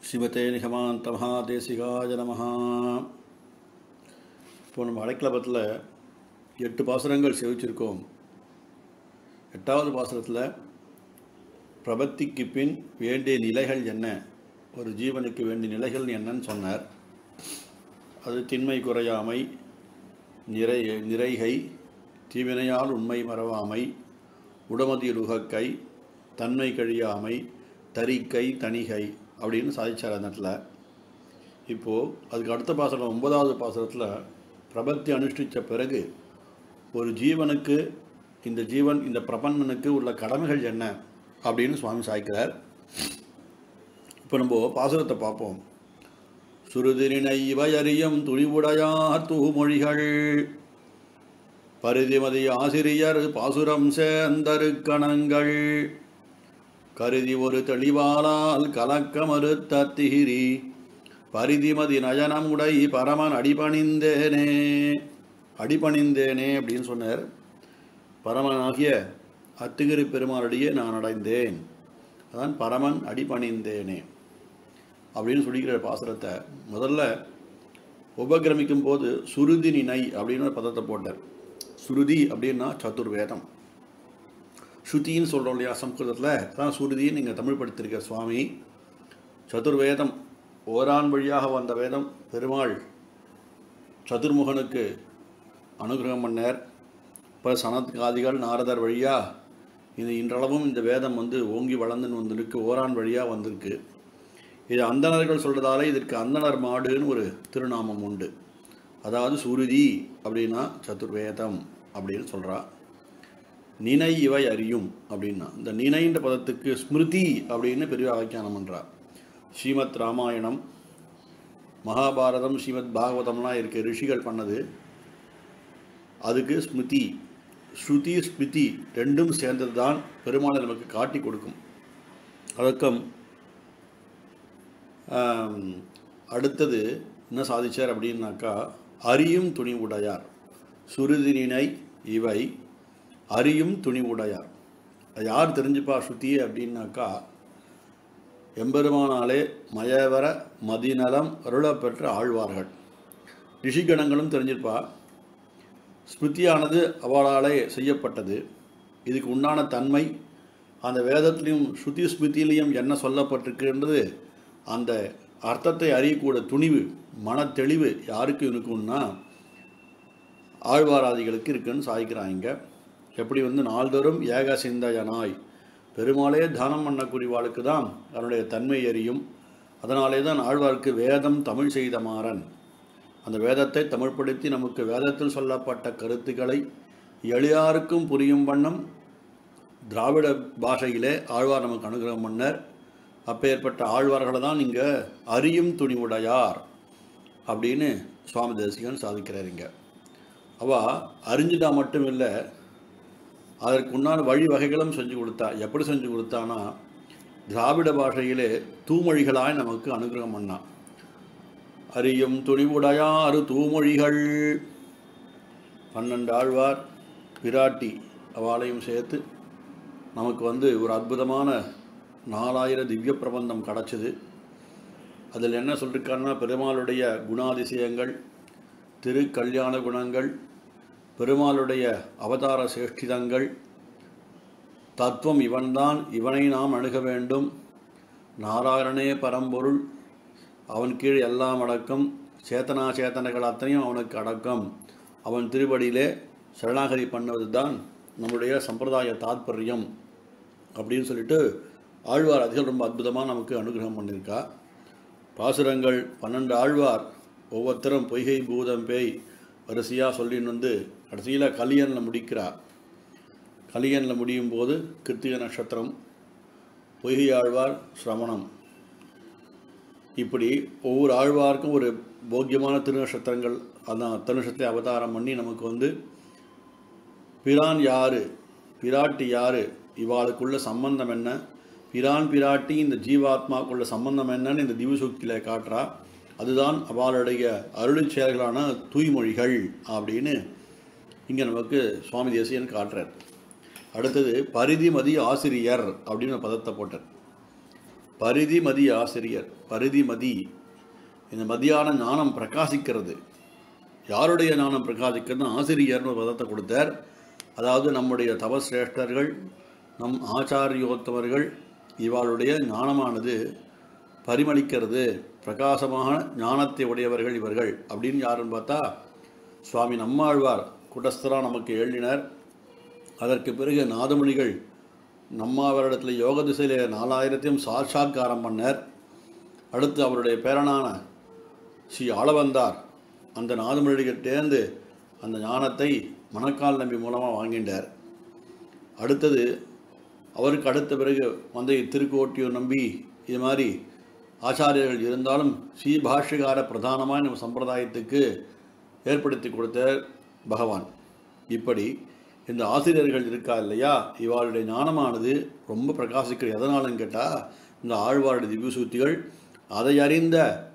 சிவத்தே நிகமாந்த மகாதேசிகாய நமஹா இப்போ நம்ம அடைக்கலபத்தில் எட்டு பாசுரங்கள் செவிச்சிருக்கோம் எட்டாவது பாசுரத்தில் பிரபத்திக்கு பின் வேண்டிய நிலைகள் என்ன ஒரு ஜீவனுக்கு வேண்டிய நிலைகள் என்னன்னு சொன்னார் அது திண்மை குறையாமை நிறை நிறைகை தீவினையால் உண்மை மறவாமை உடமதியில் உகக்கை தன்மை கழியாமை தரிக்கை தணிகை அப்படின்னு சாதிச்சார் அந்த இடத்துல இப்போது அதுக்கு அடுத்த பாசனம் ஒன்பதாவது பாசனத்தில் பிரபத்தி அனுஷ்டித்த பிறகு ஒரு ஜீவனுக்கு இந்த ஜீவன் இந்த பிரபந்தனுக்கு உள்ள கடமைகள் என்ன அப்படின்னு சுவாமி சாய்க்கிறார் இப்போ நம்ம பாசுரத்தை பார்ப்போம் சுருதிரினை இவையறியும் துணிவுடையார் தூமொழிகள் பரிதிமதி ஆசிரியர் பாசுரம் சேந்தருக்கணங்கள் கருதி ஒரு தெளிவாலால் கலக்கமறுத்த திகிரி பரிதிமதி நயனம் உடை பரமன் அடிபணிந்தேனே அடிபணிந்தேனே அப்படின்னு சொன்னார் பரமனாகிய அத்திகிரி பெருமாளுடைய நான் அடைந்தேன் அதான் பரமன் அடிபணிந்தேனே அப்படின்னு சொல்லிக்கிற பாசுரத்தை முதல்ல உபகிரமிக்கும் போது சுருதி நினை அப்படின்னு ஒரு பதத்தை போட்டார் சுருதி அப்படின்னா சதுர்வேதம் ஸ்ருதின்னு சொல்கிறோம் இல்லையா சம்ஸ்கிருதத்தில் அதான் சுருதின்னு நீங்கள் தமிழ் படுத்திருக்க சுவாமி சதுர்வேதம் ஓரான் வழியாக வந்த வேதம் பெருமாள் சதுர்முகனுக்கு அனுகிரகம் பண்ணார் இப்போ சனத்காதிகள் நாரதர் வழியாக இது இன்றளவும் இந்த வேதம் வந்து ஓங்கி வளர்ந்துன்னு வந்திருக்கு ஓரான் வழியாக வந்திருக்கு இது அந்தணர்கள் சொல்கிறதால இதற்கு அந்தணர் மாடுன்னு ஒரு திருநாமம் உண்டு அதாவது சுருதி அப்படின்னா சதுர்வேதம் அப்படின்னு சொல்கிறா நினை இவை அறியும் அப்படின்னா இந்த நினைன்ற பதத்துக்கு ஸ்மிருதி அப்படின்னு பெரிய ஆக்கியானம் பண்ணுறா ஸ்ரீமத் ராமாயணம் மகாபாரதம் ஸ்ரீமத் பாகவதம்லாம் இருக்குது ரிஷிகள் பண்ணது அதுக்கு ஸ்மிருதி ஸ்ருதி ஸ்மிருதி ரெண்டும் சேர்ந்தது தான் பெருமாளை நமக்கு காட்டி கொடுக்கும் அதற்கும் அடுத்தது என்ன சாதிச்சார் அப்படின்னாக்கா அறியும் துணி உடையார் சுருதினினை இவை அறியும் துணி உடையார் யார் தெரிஞ்சுப்பா ஸ்ருதி அப்படின்னாக்கா எம்பெருமானாலே மயவர மதிநலம் அருளப்பெற்ற ஆழ்வார்கள் ரிஷிகணங்களும் தெரிஞ்சிருப்பா ஸ்மிருதியானது அவளாலே செய்யப்பட்டது இதுக்கு உண்டான தன்மை அந்த வேதத்திலையும் ஸ்ருதி ஸ்மிருதியிலையும் என்ன சொல்லப்பட்டிருக்குன்றது அந்த அர்த்தத்தை அறியக்கூட துணிவு மனத்தெளிவு யாருக்கு இருக்குன்னா ஆழ்வாராதிகளுக்கு இருக்குன்னு சாய்க்கிறாங்க எப்படி வந்து நாள்தோறும் ஏக சிந்தையனாய் பெருமாளே தானம் பண்ணக்கூடியவாளுக்கு தான் அதனுடைய தன்மை அறியும் அதனாலே தான் ஆழ்வார்க்கு வேதம் தமிழ் செய்த மாறன் அந்த வேதத்தை தமிழ்படுத்தி நமக்கு வேதத்தில் சொல்லப்பட்ட கருத்துக்களை எளியாருக்கும் புரியும் வண்ணம் திராவிட பாஷையிலே ஆழ்வார் நமக்கு அனுகிரகம் பண்ணர் அப்பேற்பட்ட ஆழ்வார்களை தான் இங்கே அறியும் துணிவுடையார் அப்படின்னு சுவாமி தேசிகன் சாதிக்கிறாருங்க அவ அறிஞ்சிட்டா மட்டும் இல்லை அதற்கு உண்டான வழிவகைகளும் செஞ்சு கொடுத்தா எப்படி செஞ்சு கொடுத்தானா திராவிட பாஷையிலே தூமொழிகளாய் நமக்கு அனுகிரகம் பண்ணான் அறியும் துணிவுடையாறு தூமொழிகள் பன்னெண்டு ஆழ்வார் பிராட்டி அவளையும் சேர்த்து நமக்கு வந்து ஒரு அற்புதமான நாலாயிரம் திவ்ய பிரபந்தம் கிடச்சிது அதில் என்ன சொல்லியிருக்காருன்னா பெருமாளுடைய குணாதிசயங்கள் திரு கல்யாண குணங்கள் பெருமாளுடைய அவதார சேஷ்டிதங்கள் தத்துவம் இவன்தான் இவனை நாம் அணுக வேண்டும் நாராயணனே பரம்பொருள் அவன் கீழ் எல்லாம் அடக்கம் சேத்தனா சேத்தனைகள் அத்தனையும் அவனுக்கு அடக்கம் அவன் திருவடியிலே சரணாகதி பண்ணுவது தான் நம்முடைய சம்பிரதாய தாத்பரியம் அப்படின்னு சொல்லிட்டு ஆழ்வார் அதிகம் ரொம்ப அற்புதமாக நமக்கு அனுகிரகம் பண்ணியிருக்கா பாசுரங்கள் பன்னெண்டு ஆழ்வார் ஒவ்வொருத்தரும் பொய்கை பூதம் பேய் வரிசையாக சொல்லின்னு வந்து கடைசியில் கலியனில் முடிக்கிறார் கலியனில் முடியும் போது கிருத்திக நட்சத்திரம் பொய்கை ஆழ்வார் சிரவணம் இப்படி ஒவ்வொரு ஆழ்வாருக்கும் ஒரு போக்கியமான திருநட்சத்திரங்கள் அதான் திருநட்சத்திரை அவதாரம் பண்ணி நமக்கு வந்து பிரான் யாரு பிராட்டி யாரு இவாளுக்குள்ள சம்பந்தம் என்ன பிரான் பிராட்டி இந்த ஜீவாத்மாக்குள்ள சம்பந்தம் என்னன்னு இந்த திவசூக்தியில் காட்டுறா அதுதான் அவளுடைய அருளிச் செயல்களான தூய்மொழிகள் அப்படின்னு இங்கே நமக்கு சுவாமி தேசியன் காட்டுறார் அடுத்தது பரிதிமதி ஆசிரியர் அப்படின்னு ஒரு பதத்தை போட்டார் பரிதிமதி ஆசிரியர் பரிதிமதி இந்த மதியான ஞானம் பிரகாசிக்கிறது யாருடைய ஞானம் பிரகாசிக்கிறதுன்னு ஆசிரியர்னு ஒரு பதத்தை கொடுத்தார் அதாவது நம்முடைய தவசிரேஷ்டர்கள் நம் ஆச்சாரியோத்தமர்கள் இவளுடைய ஞானமானது பரிமளிக்கிறது பிரகாசமான ஞானத்தை உடையவர்கள் இவர்கள் அப்படின்னு யாருன்னு பார்த்தா சுவாமி நம்மாழ்வார் குடஸ்தரா நமக்கு எழுதினர் அதற்கு பிறகு நாதமுனிகள் நம்மாவரிடத்தில் யோக திசையிலே நாலாயிரத்தையும் சாட்சாத்காரம் பண்ணார் அடுத்து அவருடைய பேரனான ஸ்ரீ ஆளவந்தார் அந்த நாதமுனிகிட்டேந்து அந்த ஞானத்தை மணக்கால் நம்பி மூலமாக வாங்கிட்டார் அடுத்தது அவருக்கு அடுத்த பிறகு வந்த திருக்கோட்டியூர் நம்பி இது மாதிரி ஆச்சாரியர்கள் இருந்தாலும் ஸ்ரீ பாஷ்யகார பிரதானமான நம்ம சம்பிரதாயத்துக்கு ஏற்படுத்தி கொடுத்த பகவான் இப்படி இந்த ஆசிரியர்கள் இருக்கா இல்லையா இவாளுடைய ஞானமானது ரொம்ப பிரகாசிக்கிறது எதனாலன்னு கேட்டால் இந்த ஆழ்வாருடைய திவ்யசூத்திகள் அதை அறிந்த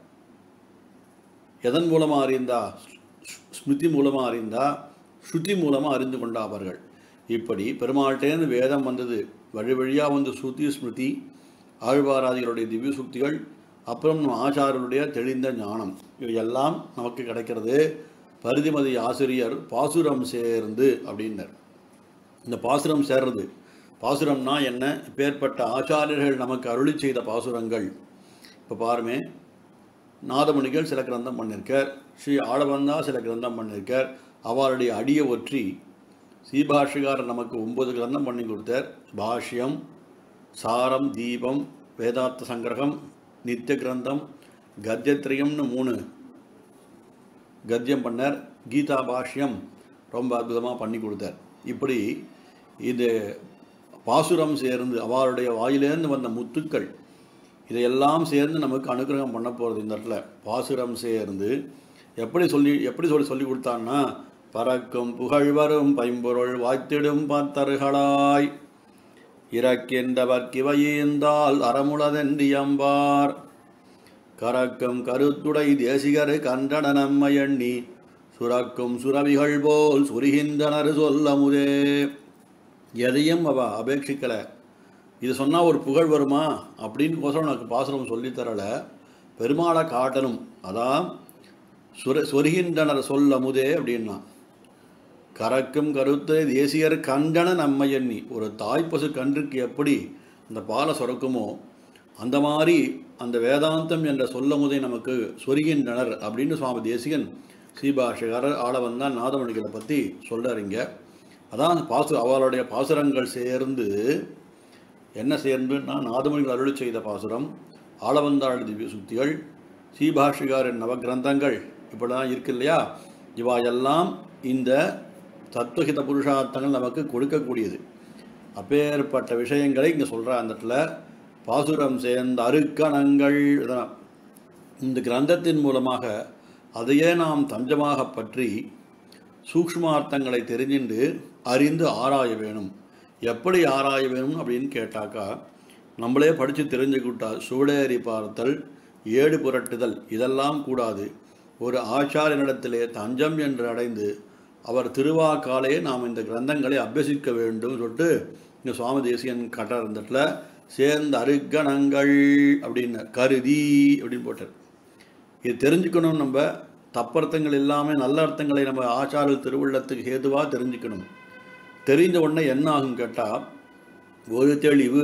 எதன் மூலமாக அறிந்தா ஸ்மிருதி மூலமாக அறிந்தா ஸ்ருதி மூலமாக அறிந்து கொண்டா அவர்கள் இப்படி பெருமாள்கிட்டேருந்து வேதம் வந்தது வழி வழியாக வந்து ஸ்ருதி ஸ்மிருதி ஆழ்வாராதிகளுடைய திவ்ய சுக்திகள் அப்புறம் நம்ம ஆச்சாரியருடைய தெளிந்த ஞானம் இவையெல்லாம் நமக்கு கிடைக்கிறது பரிதிமதி ஆசிரியர் பாசுரம் சேர்ந்து அப்படின்னர் இந்த பாசுரம் சேர்றது பாசுரம்னா என்ன இப்பேற்பட்ட ஆச்சாரியர்கள் நமக்கு அருளி செய்த பாசுரங்கள் இப்போ பாருமே நாதமணிகள் சில கிரந்தம் பண்ணியிருக்கார் ஸ்ரீ ஆளவந்தா சில கிரந்தம் பண்ணியிருக்கார் அவருடைய அடியை ஒற்றி சீபாஷிகாரர் நமக்கு ஒன்பது கிரந்தம் பண்ணி கொடுத்தார் பாஷ்யம் சாரம் தீபம் வேதாந்த சங்கிரகம் நித்திய கிரந்தம் கத்தியத்ரயம்னு மூணு கத்தியம் பண்ணார் கீதா பாஷ்யம் ரொம்ப அற்புதமாக பண்ணி கொடுத்தார் இப்படி இது பாசுரம் சேர்ந்து அவருடைய வாயிலேருந்து வந்த முத்துக்கள் இதையெல்லாம் சேர்ந்து நமக்கு அனுகிரகம் பண்ண போகிறது இந்த இடத்துல பாசுரம் சேர்ந்து எப்படி சொல்லி எப்படி சொல்லி சொல்லி கொடுத்தான்னா பறக்கும் புகழ் வரும் பைம்பொருள் வாய்த்திடும் பத்தர்களாய் இறக்கின்றவர் கிவையேந்தால் அறமுளதென்றியம்பார் கரக்கும் கருத்துடை தேசிகரு கண்டன நம்மை எண்ணி சுரக்கும் சுரவிகள் போல் சுரிகின்றனர் சொல்லமுதே எதையும் அவ அபேட்சிக்கலை இது சொன்னால் ஒரு புகழ் வருமா அப்படின்னு கோசரம் எனக்கு பாசுரம் சொல்லித்தரல பெருமாளை காட்டணும் அதான் சுர சொருகின்றனர் சொல் அமுதே அப்படின்னா கறக்கும் கருத்து தேசியர் கண்டன நம்மை எண்ணி ஒரு தாய்ப்பசு கன்றுக்கு எப்படி அந்த பாலை சுரக்குமோ அந்த மாதிரி அந்த வேதாந்தம் என்ற சொல்லமுதை நமக்கு சொருகின்றனர் அப்படின்னு சுவாமி தேசிகன் ஸ்ரீபாஷகர் ஆளவந்தான் நாதமணிகளை பற்றி சொல்கிறாருங்க அதான் பாசு அவளுடைய பாசுரங்கள் சேர்ந்து என்ன சேர்ந்துன்னா நாதமணிகள் அருளி செய்த பாசுரம் ஆளவந்தாள் திவ்ய சுத்திகள் ஸ்ரீபாஷிகாரின் நவகிரந்தங்கள் இப்படிலாம் இருக்கு இல்லையா இவா எல்லாம் இந்த தத்துவஹித புருஷார்த்தங்கள் நமக்கு கொடுக்கக்கூடியது அப்பேற்பட்ட விஷயங்களை இங்கே சொல்கிற அந்த இடத்துல பாசுரம் சேர்ந்த அருக்கணங்கள் இதெல்லாம் இந்த கிரந்தத்தின் மூலமாக அதையே நாம் தஞ்சமாக பற்றி சூக்ஷ்மார்த்தங்களை தெரிஞ்சுண்டு அறிந்து ஆராய வேணும் எப்படி ஆராய வேணும் அப்படின்னு கேட்டாக்கா நம்மளே படித்து தெரிஞ்சுக்கிட்டா சூழேறி பார்த்தல் ஏடு புரட்டுதல் இதெல்லாம் கூடாது ஒரு ஆச்சாரியனிடத்திலே தஞ்சம் என்று அடைந்து அவர் திருவாக்காலே நாம் இந்த கிரந்தங்களை அபியசிக்க வேண்டும் சொல்லிட்டு இந்த சுவாமி தேசியன் கட்டார் இருந்தட்டில் சேர்ந்த அருக்கணங்கள் அப்படின்னு கருதி அப்படின்னு போட்டார் இது தெரிஞ்சுக்கணும் நம்ம தப்பர்த்தங்கள் இல்லாமல் நல்ல அர்த்தங்களை நம்ம ஆச்சார திருவுள்ளத்துக்கு ஹேதுவாக தெரிஞ்சுக்கணும் தெரிந்த உடனே என்ன ஆகும் கேட்டால் ஒரு தெளிவு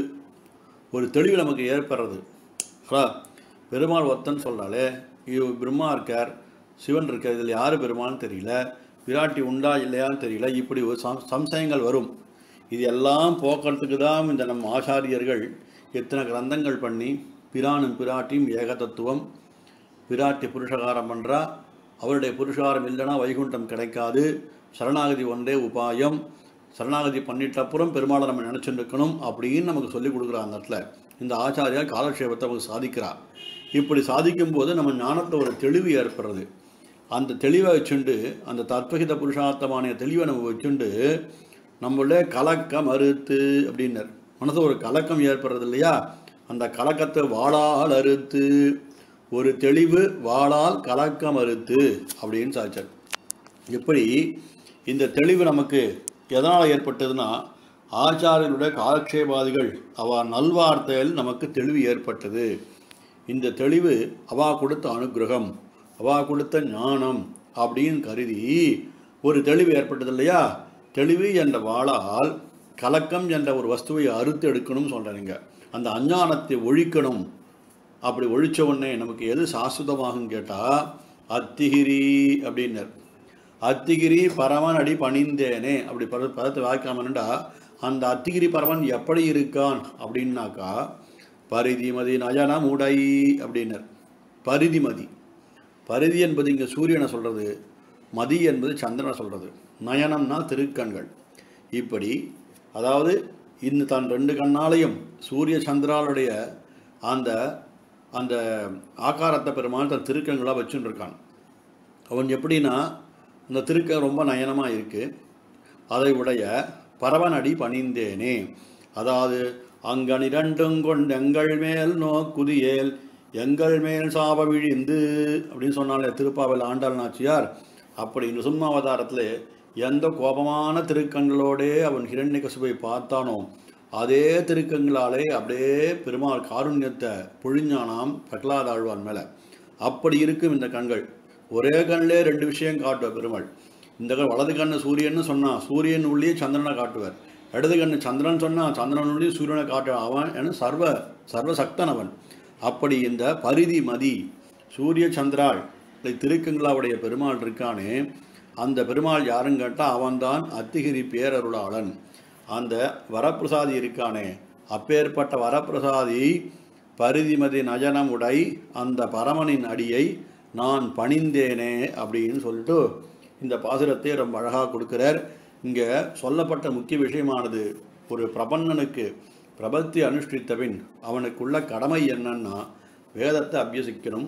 ஒரு தெளிவு நமக்கு ஏற்படுறது ஹலோ பெருமாள் ஒத்தன் சொல்கிறாலே இது பிரம்மா இருக்கார் சிவன் இருக்கார் இதில் யார் பெருமான்னு தெரியல விராட்டி உண்டா இல்லையான்னு தெரியல இப்படி ஒரு சம் சம்சயங்கள் வரும் இது எல்லாம் போக்குறதுக்கு தான் இந்த நம்ம ஆச்சாரியர்கள் எத்தனை கிரந்தங்கள் பண்ணி பிரானும் பிராட்டியும் ஏக தத்துவம் பிராட்டி புருஷகாரம் பண்ணுறா அவருடைய புருஷகாரம் இல்லைன்னா வைகுண்டம் கிடைக்காது சரணாகதி ஒன்றே உபாயம் சரணாகதி பண்ணிட்ட அப்புறம் பெருமாளை நம்ம நினச்சிட்டு இருக்கணும் அப்படின்னு நமக்கு சொல்லிக் கொடுக்குறா அந்த இடத்துல இந்த ஆச்சாரியா காலக்ஷேபத்தை நமக்கு சாதிக்கிறா இப்படி சாதிக்கும் போது நம்ம ஞானத்தில் ஒரு தெளிவு ஏற்படுறது அந்த தெளிவை வச்சுண்டு அந்த தத்வகித புருஷார்த்தமான தெளிவை நம்ம வச்சுண்டு நம்மளுடைய கலக்கம் அறுத்து அப்படின்னர் மனசு ஒரு கலக்கம் ஏற்படுறது இல்லையா அந்த கலக்கத்தை வாளால் அறுத்து ஒரு தெளிவு வாளால் கலக்கம் அறுத்து அப்படின்னு சாச்சார் எப்படி இந்த தெளிவு நமக்கு எதனால் ஏற்பட்டதுன்னா ஆச்சாரியருடைய காலக்ஷேபாதிகள் அவ நல்வார்த்தையில் நமக்கு தெளிவு ஏற்பட்டது இந்த தெளிவு அவா கொடுத்த அனுகிரகம் அவா கொடுத்த ஞானம் அப்படின்னு கருதி ஒரு தெளிவு ஏற்பட்டது இல்லையா தெளிவு என்ற வாளால் கலக்கம் என்ற ஒரு வஸ்துவை அறுத்து எடுக்கணும்னு சொல்கிறீங்க அந்த அஞ்ஞானத்தை ஒழிக்கணும் அப்படி ஒழிச்ச உடனே நமக்கு எது சாஸ்வதமாகும் கேட்டால் அத்திகிரி அப்படின்னர் அத்திகிரி பரமன் அடி பணிந்தேனே அப்படி பத பதத்தை வாய்க்காமன்டா அந்த அத்திகிரி பரமன் எப்படி இருக்கான் அப்படின்னாக்கா பரிதிமதி நயனம் உடை அப்படின்னர் பரிதிமதி பரிதி என்பது இங்கே சூரியனை சொல்கிறது மதி என்பது சந்திரனை சொல்கிறது நயனம்னா திருக்கண்கள் இப்படி அதாவது இந்த தன் ரெண்டு கண்ணாலையும் சூரிய சந்திராளுடைய அந்த அந்த ஆகாரத்தை பெருமாள் தன் திருக்கண்களாக வச்சுன்னு இருக்கான் அவன் எப்படின்னா அந்த திருக்கம் ரொம்ப நயனமாக இருக்குது அதை உடைய பரவனடி பணிந்தேனே அதாவது அங்கன் இரண்டும் கொண்டு எங்கள் மேல் நோக்குதியேல் எங்கள் மேல் சாப விழிந்து அப்படின்னு சொன்னாலே திருப்பாவில் ஆண்டாள் நாச்சியார் அப்படி நிருசிம்மாவதாரத்தில் எந்த கோபமான திருக்கண்களோடே அவன் ஹிரண்யகசுபை பார்த்தானோ அதே திருக்கங்களாலே அப்படியே பெருமாள் காருண்யத்தை பொழிஞ்சானாம் பிரகலாத ஆழ்வான் மேலே அப்படி இருக்கும் இந்த கண்கள் ஒரே கண்ணிலே ரெண்டு விஷயம் காட்டுவார் பெருமாள் இந்த கண் வலது கண்ணு சூரியன்னு சொன்னான் சூரியன் உள்ளே சந்திரனை காட்டுவார் இடது கண்ணு சந்திரன் சொன்னான் சந்திரன் உள்ளே சூரியனை காட்டுவான் அவன் என சர்வ சர்வசக்தன் அவன் அப்படி இந்த பரிதி மதி சூரிய சந்திராள் திருக்கங்களாவுடைய பெருமாள் இருக்கானே அந்த பெருமாள் யாருன்னு கேட்டால் அவன்தான் அத்திகிரி பேரருளாளன் அந்த வரப்பிரசாதி இருக்கானே அப்பேற்பட்ட வரப்பிரசாதி பரிதிமதி நயனம் உடை அந்த பரமனின் அடியை நான் பணிந்தேனே அப்படின்னு சொல்லிட்டு இந்த பாசுரத்தை ரொம்ப அழகாக கொடுக்கிறார் இங்கே சொல்லப்பட்ட முக்கிய விஷயமானது ஒரு பிரபன்னனுக்கு பிரபத்தி அனுஷ்டித்தபின் அவனுக்குள்ள கடமை என்னன்னா வேதத்தை அபியசிக்கணும்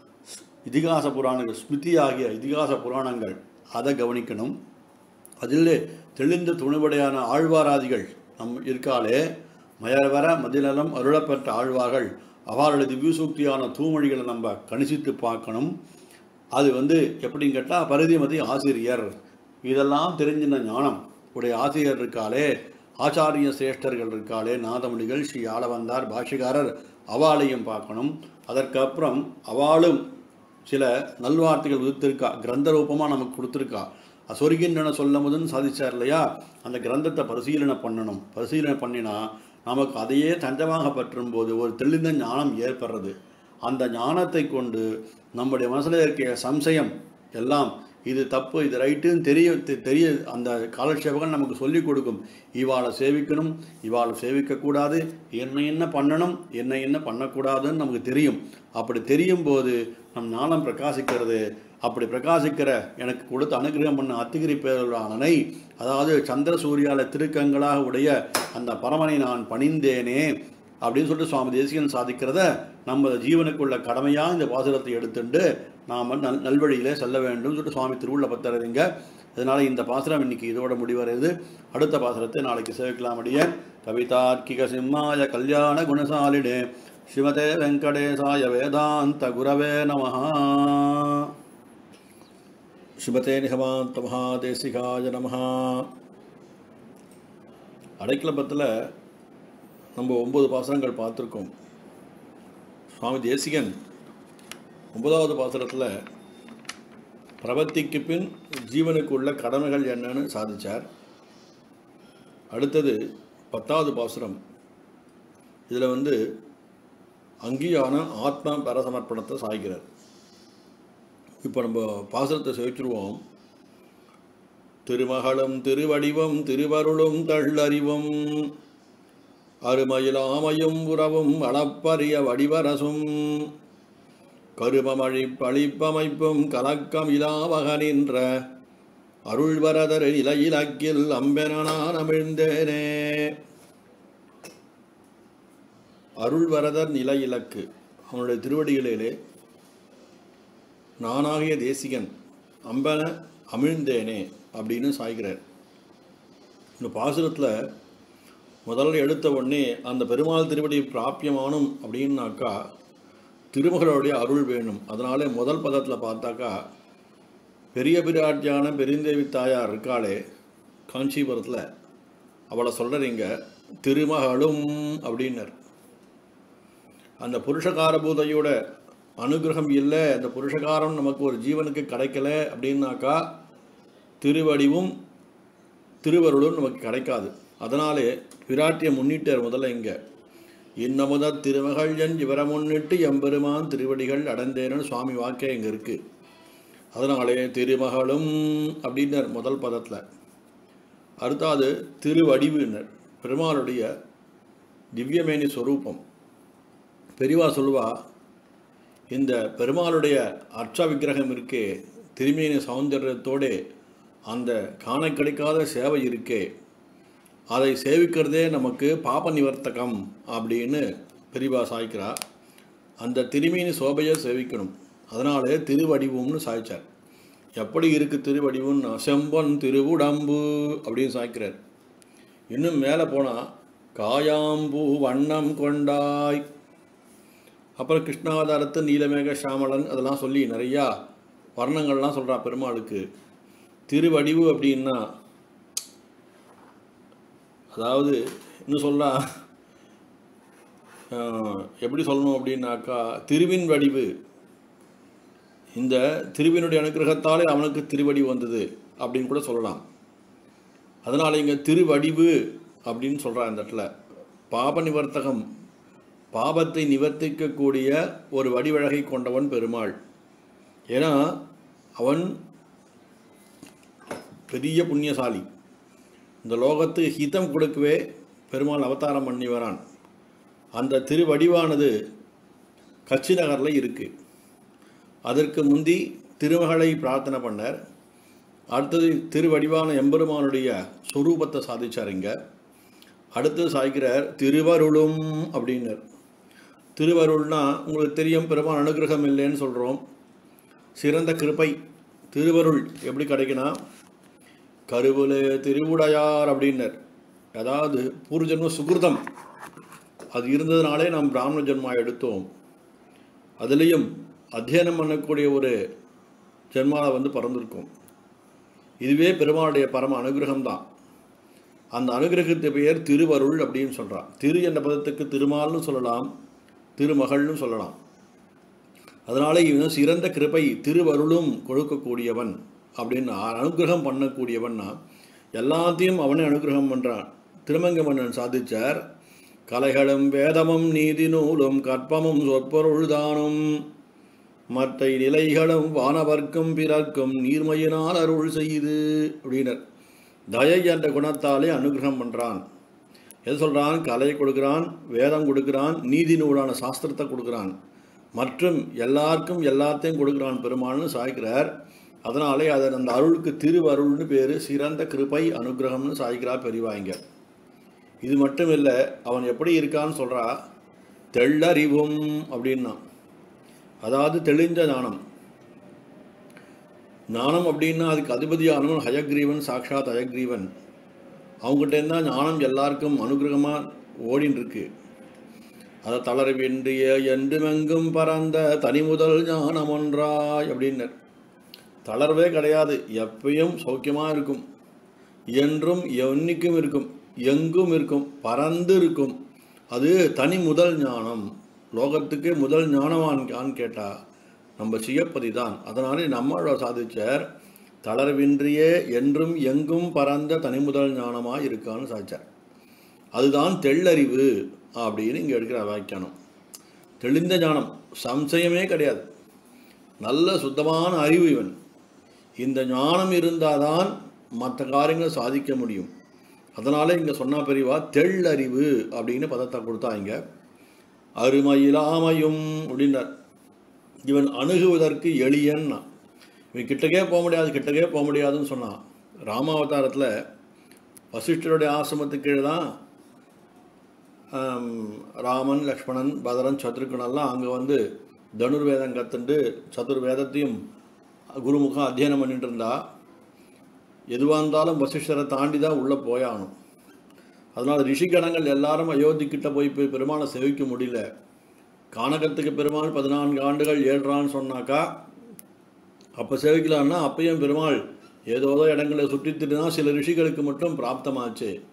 இதிகாச புராணங்கள் ஸ்மிருதி ஆகிய இதிகாச புராணங்கள் அதை கவனிக்கணும் அதில் தெளிந்த துணிவடையான ஆழ்வாராதிகள் நம் இருக்காலே மயவர மதிநலம் அருளப்பெற்ற ஆழ்வார்கள் அவர்களுடைய திவ்யசூக்தியான தூமொழிகளை நம்ம கணிசித்து பார்க்கணும் அது வந்து எப்படின்னு கேட்டால் பரிதிமதி ஆசிரியர் இதெல்லாம் தெரிஞ்சின ஞானம் உடைய ஆசிரியர் இருக்காளே ஆச்சாரிய சிரேஷ்டர்கள் இருக்காளே நாதமணிகள் ஸ்ரீ ஆளவந்தார் பாஷிகாரர் அவாளையும் பார்க்கணும் அதற்கப்புறம் அவளும் சில நல்வார்த்தைகள் விதித்திருக்கா கிரந்த ரூபமாக நமக்கு கொடுத்துருக்கா சொருகின்றன சொல்ல முதன் சாதிச்சார் இல்லையா அந்த கிரந்தத்தை பரிசீலனை பண்ணணும் பரிசீலனை பண்ணினா நமக்கு அதையே தஞ்சமாக பற்றும்போது ஒரு தெளிந்த ஞானம் ஏற்படுறது அந்த ஞானத்தை கொண்டு நம்முடைய மனசில் இருக்க சம்சயம் எல்லாம் இது தப்பு இது ரைட்டுன்னு தெரிய தெ- தெரிய அந்த காலட்சேபகன் நமக்கு சொல்லிக் கொடுக்கும் இவாளை சேவிக்கணும் இவாளை சேவிக்கக்கூடாது என்ன என்ன பண்ணணும் என்ன என்ன பண்ணக்கூடாதுன்னு நமக்கு தெரியும் அப்படி தெரியும் போது நம் ஞானம் பிரகாசிக்கிறது அப்படி பிரகாசிக்கிற எனக்கு கொடுத்து அனுகிரகம் பண்ண அத்திகிரி பேரலானனை அதாவது சந்திர சூரியால திருக்கங்களாக உடைய அந்த பரமனை நான் பணிந்தேனே அப்படின்னு சொல்லிட்டு சுவாமி தேசிகன் சாதிக்கிறத நம்ம ஜீவனுக்குள்ள கடமையாக இந்த பாசுரத்தை எடுத்துண்டு நாம் நல் நல்வழியிலே செல்ல வேண்டும் சொல்லிட்டு சுவாமி திருவுள்ள பத்தறதுங்க அதனால இந்த பாசுரம் இன்னைக்கு இதோட முடிவடையுது அடுத்த பாசுரத்தை நாளைக்கு சேவிக்கலாம் அடிய கவிதார்க்கிக சிம்மாய கல்யாண குணசாலினே ஸ்ரீமதே வெங்கடேசாய வேதாந்த குரவே நமஹா ஸ்ரீமதே நிகமாந்த மகாதேசிகாய நமஹா அடைக்கலபத்தில் நம்ம ஒன்பது பாசுரங்கள் பார்த்துருக்கோம் சுவாமி தேசிகன் ஒன்பதாவது பாசுரத்தில் பிரபத்திக்கு பின் ஜீவனுக்கு உள்ள கடமைகள் என்னன்னு சாதிச்சார் அடுத்தது பத்தாவது பாசுரம் இதில் வந்து அங்கீயான ஆத்மா பரசமர்ப்பணத்தை சாய்கிறார் இப்போ நம்ம பாசுரத்தை சேவிச்சிருவோம் திருமகளும் திருவடிவம் திருவருளும் தள்ளறிவும் அருமயிலாமையும் உறவும் அளப்பரிய வடிவரசும் கருமமழி பழிப்பமைப்பும் கலக்கம் இலாவகனின்ற அருள்வரதர் இலையிலக்கில் அம்பெனான் அமிழ்ந்தேனே அருள்வரதர் நிலை இலக்கு அவனுடைய திருவடிகளிலே நானாகிய தேசிகன் அம்பன அமிழ்ந்தேனே அப்படின்னு சாய்கிறார் இந்த பாசுரத்தில் முதல்ல எடுத்த உடனே அந்த பெருமாள் திருவடி பிராப்பியமானும் அப்படின்னாக்கா திருமகளுடைய அருள் வேணும் அதனால முதல் பதத்தில் பார்த்தாக்கா பெரிய பிராட்டியான பெருந்தேவி தாயார் இருக்காளே காஞ்சிபுரத்தில் அவளை சொல்கிறீங்க திருமகளும் அப்படின்னர் அந்த புருஷகார பூதையோட அனுகிரகம் இல்லை அந்த புருஷகாரம் நமக்கு ஒரு ஜீவனுக்கு கிடைக்கல அப்படின்னாக்கா திருவடிவும் திருவருளும் நமக்கு கிடைக்காது அதனாலே பிராட்டியை முன்னிட்டார் முதல்ல இங்கே இன்னமுத திருமகள் என் இவரை முன்னிட்டு எம்பெருமான் திருவடிகள் அடைந்தேன்னு சுவாமி வாக்கே இங்கே இருக்குது அதனாலே திருமகளும் அப்படின்னர் முதல் பதத்தில் அடுத்தாது திருவடிவுன்னர் பெருமாளுடைய திவ்யமேனி ஸ்வரூபம் பெரியவா சொல்லுவா இந்த பெருமாளுடைய அர்ச்ச விக்கிரகம் இருக்கே திருமேனி சௌந்தரியத்தோடு அந்த காண கிடைக்காத சேவை இருக்கே அதை சேவிக்கிறதே நமக்கு பாப நிவர்த்தகம் அப்படின்னு பெரியவா சாய்க்கிறா அந்த திருமேனி சோபையை சேவிக்கணும் அதனாலே திருவடிவும்னு சாய்ச்சார் எப்படி இருக்கு திருவடிவுன்னா செம்பன் திருவுடம்பு அப்படின்னு சாய்க்கிறார் இன்னும் மேலே போனால் காயாம்பூ வண்ணம் கொண்டாய் அப்புறம் கிருஷ்ணாவதாரத்து நீலமேக சாமளன் அதெல்லாம் சொல்லி நிறையா வர்ணங்கள்லாம் சொல்கிறா பெருமாளுக்கு திருவடிவு அப்படின்னா அதாவது இன்னும் சொல்லா எப்படி சொல்லணும் அப்படின்னாக்கா திருவின் வடிவு இந்த திருவினுடைய அனுகிரகத்தாலே அவனுக்கு திருவடி வந்தது அப்படின்னு கூட சொல்லலாம் அதனால் இங்கே திருவடிவு அப்படின்னு சொல்கிறா இந்த இடத்துல பாப நிவர்த்தகம் பாபத்தை நிவர்த்திக்கக்கூடிய ஒரு வடிவழகை கொண்டவன் பெருமாள் ஏன்னா அவன் பெரிய புண்ணியசாலி இந்த லோகத்துக்கு ஹிதம் கொடுக்கவே பெருமாள் அவதாரம் பண்ணி வரான் அந்த திருவடிவானது கட்சி நகரில் இருக்குது அதற்கு முந்தி திருமகளை பிரார்த்தனை பண்ணார் அடுத்தது திருவடிவான எம்பெருமானுடைய சொரூபத்தை சாதிச்சார் இங்கே அடுத்தது சாய்க்கிறார் திருவருளும் அப்படின்னர் திருவருள்னா உங்களுக்கு தெரியும் பெருமான் அனுகிரகம் இல்லைன்னு சொல்கிறோம் சிறந்த கிருப்பை திருவருள் எப்படி கிடைக்குன்னா கருவுல திருவுடையார் அப்படின்னர் அதாவது பூர்வஜன்ம சுகிருதம் அது இருந்ததுனாலே நாம் பிராமண ஜென்மா எடுத்தோம் அதுலேயும் அத்தியனம் பண்ணக்கூடிய ஒரு ஜென்மாவில் வந்து பிறந்திருக்கும் இதுவே பெருமாளுடைய பரம அனுகிரகம் தான் அந்த அனுகிரகத்து பெயர் திருவருள் அப்படின்னு சொல்கிறான் திரு என்ற பதத்துக்கு திருமால்னு சொல்லலாம் திருமகள்னு சொல்லலாம் அதனால இவன் சிறந்த கிருபை திருவருளும் கொடுக்கக்கூடியவன் அப்படின்னு அனுகிரகம் பண்ணக்கூடியவன்னா எல்லாத்தையும் அவனே அனுகிரகம் பண்ணுறான் திருமங்க மன்னன் சாதிச்சார் கலைகளும் வேதமும் நீதி நூலும் கற்பமும் சொற்பொருள்தானும் மற்ற நிலைகளும் வானவர்க்கும் பிறர்க்கும் நீர்மையினால் அருள் செய்து அப்படின்னர் தயை என்ற குணத்தாலே அனுகிரகம் பண்ணுறான் எது சொல்கிறான் கலையை கொடுக்குறான் வேதம் கொடுக்குறான் நீதி நூலான சாஸ்திரத்தை கொடுக்குறான் மற்றும் எல்லாருக்கும் எல்லாத்தையும் கொடுக்குறான் பெருமாள்னு சாய்க்கிறார் அதனாலே அதை அந்த அருளுக்கு திருவருள்னு பேர் சிறந்த கிருபை அனுகிரகம்னு சாய்க்கிறார் பெரியவாங்க இது மட்டும் இல்லை அவன் எப்படி இருக்கான்னு சொல்கிறா தெள்ளறிவும் அப்படின்னா அதாவது தெளிந்த ஞானம் ஞானம் அப்படின்னா அதுக்கு அதிபதியானவன் ஹயக்ரீவன் சாக்ஷாத் ஹயக்ரீவன் அவங்ககிட்ட தான் ஞானம் எல்லாருக்கும் அனுகிரகமாக ஓடின்னு இருக்கு அதை தளர வேண்டிய என்றுமெங்கும் பறந்த தனிமுதல் ஞானம் ஒன்றாய் அப்படின்னர் தளர்வே கிடையாது எப்பயும் சௌக்கியமாக இருக்கும் என்றும் என்னைக்கும் இருக்கும் எங்கும் இருக்கும் பறந்து இருக்கும் அது தனி முதல் ஞானம் லோகத்துக்கு முதல் ஞானவான் கேட்டா நம்ம சியப்பதி தான் அதனாலே நம்மளோட சாதிச்சார் தளர்வின்றியே என்றும் எங்கும் பறந்த தனிமுதல் ஞானமாக இருக்கான்னு சாதிச்சார் அதுதான் தெள்ளறிவு அப்படின்னு இங்கே எடுக்கிற வியாக்கியானம் தெளிந்த ஞானம் சம்சயமே கிடையாது நல்ல சுத்தமான அறிவு இவன் இந்த ஞானம் இருந்தாதான் மற்ற காரியங்களை சாதிக்க முடியும் அதனால் இங்கே சொன்னா பெரியவா தெள்ளறிவு அப்படின்னு பதத்தை கொடுத்தாங்க அருமையிலாமையும் அப்படின்னார் இவன் அணுகுவதற்கு எளியன்னா இவன் கிட்டக்கே போக முடியாது கிட்டக்கே போக முடியாதுன்னு சொன்னான் ராமாவதாரத்தில் வசிஷ்டருடைய ஆசிரமத்துக்கு கீழே தான் ஆம், ராமன் லக்ஷ்மணன் பதரன் சத்ருக்கனெல்லாம் அங்கே வந்து தனுர்வேதம் கற்றுண்டு சதுர்வேதத்தையும் குருமுகம் அத்தியனம் பண்ணிட்டு இருந்தா எதுவாக இருந்தாலும் வசிஷ்டரை தாண்டி தான் உள்ளே போயாகணும் அதனால் ரிஷிகணங்கள் எல்லாரும் அயோத்திக்கிட்ட போய் போய் பெருமாளை சேவிக்க முடியல கானகத்துக்கு பெருமாள் பதினான்கு ஆண்டுகள் ஏழ்றான்னு சொன்னாக்கா அப்போ சேவிக்கலான்னா அப்பயும் பெருமாள் ஏதோ இடங்களை சுற்றித்துட்டு தான் சில ரிஷிகளுக்கு மட்டும் பிராப்தமாச்சு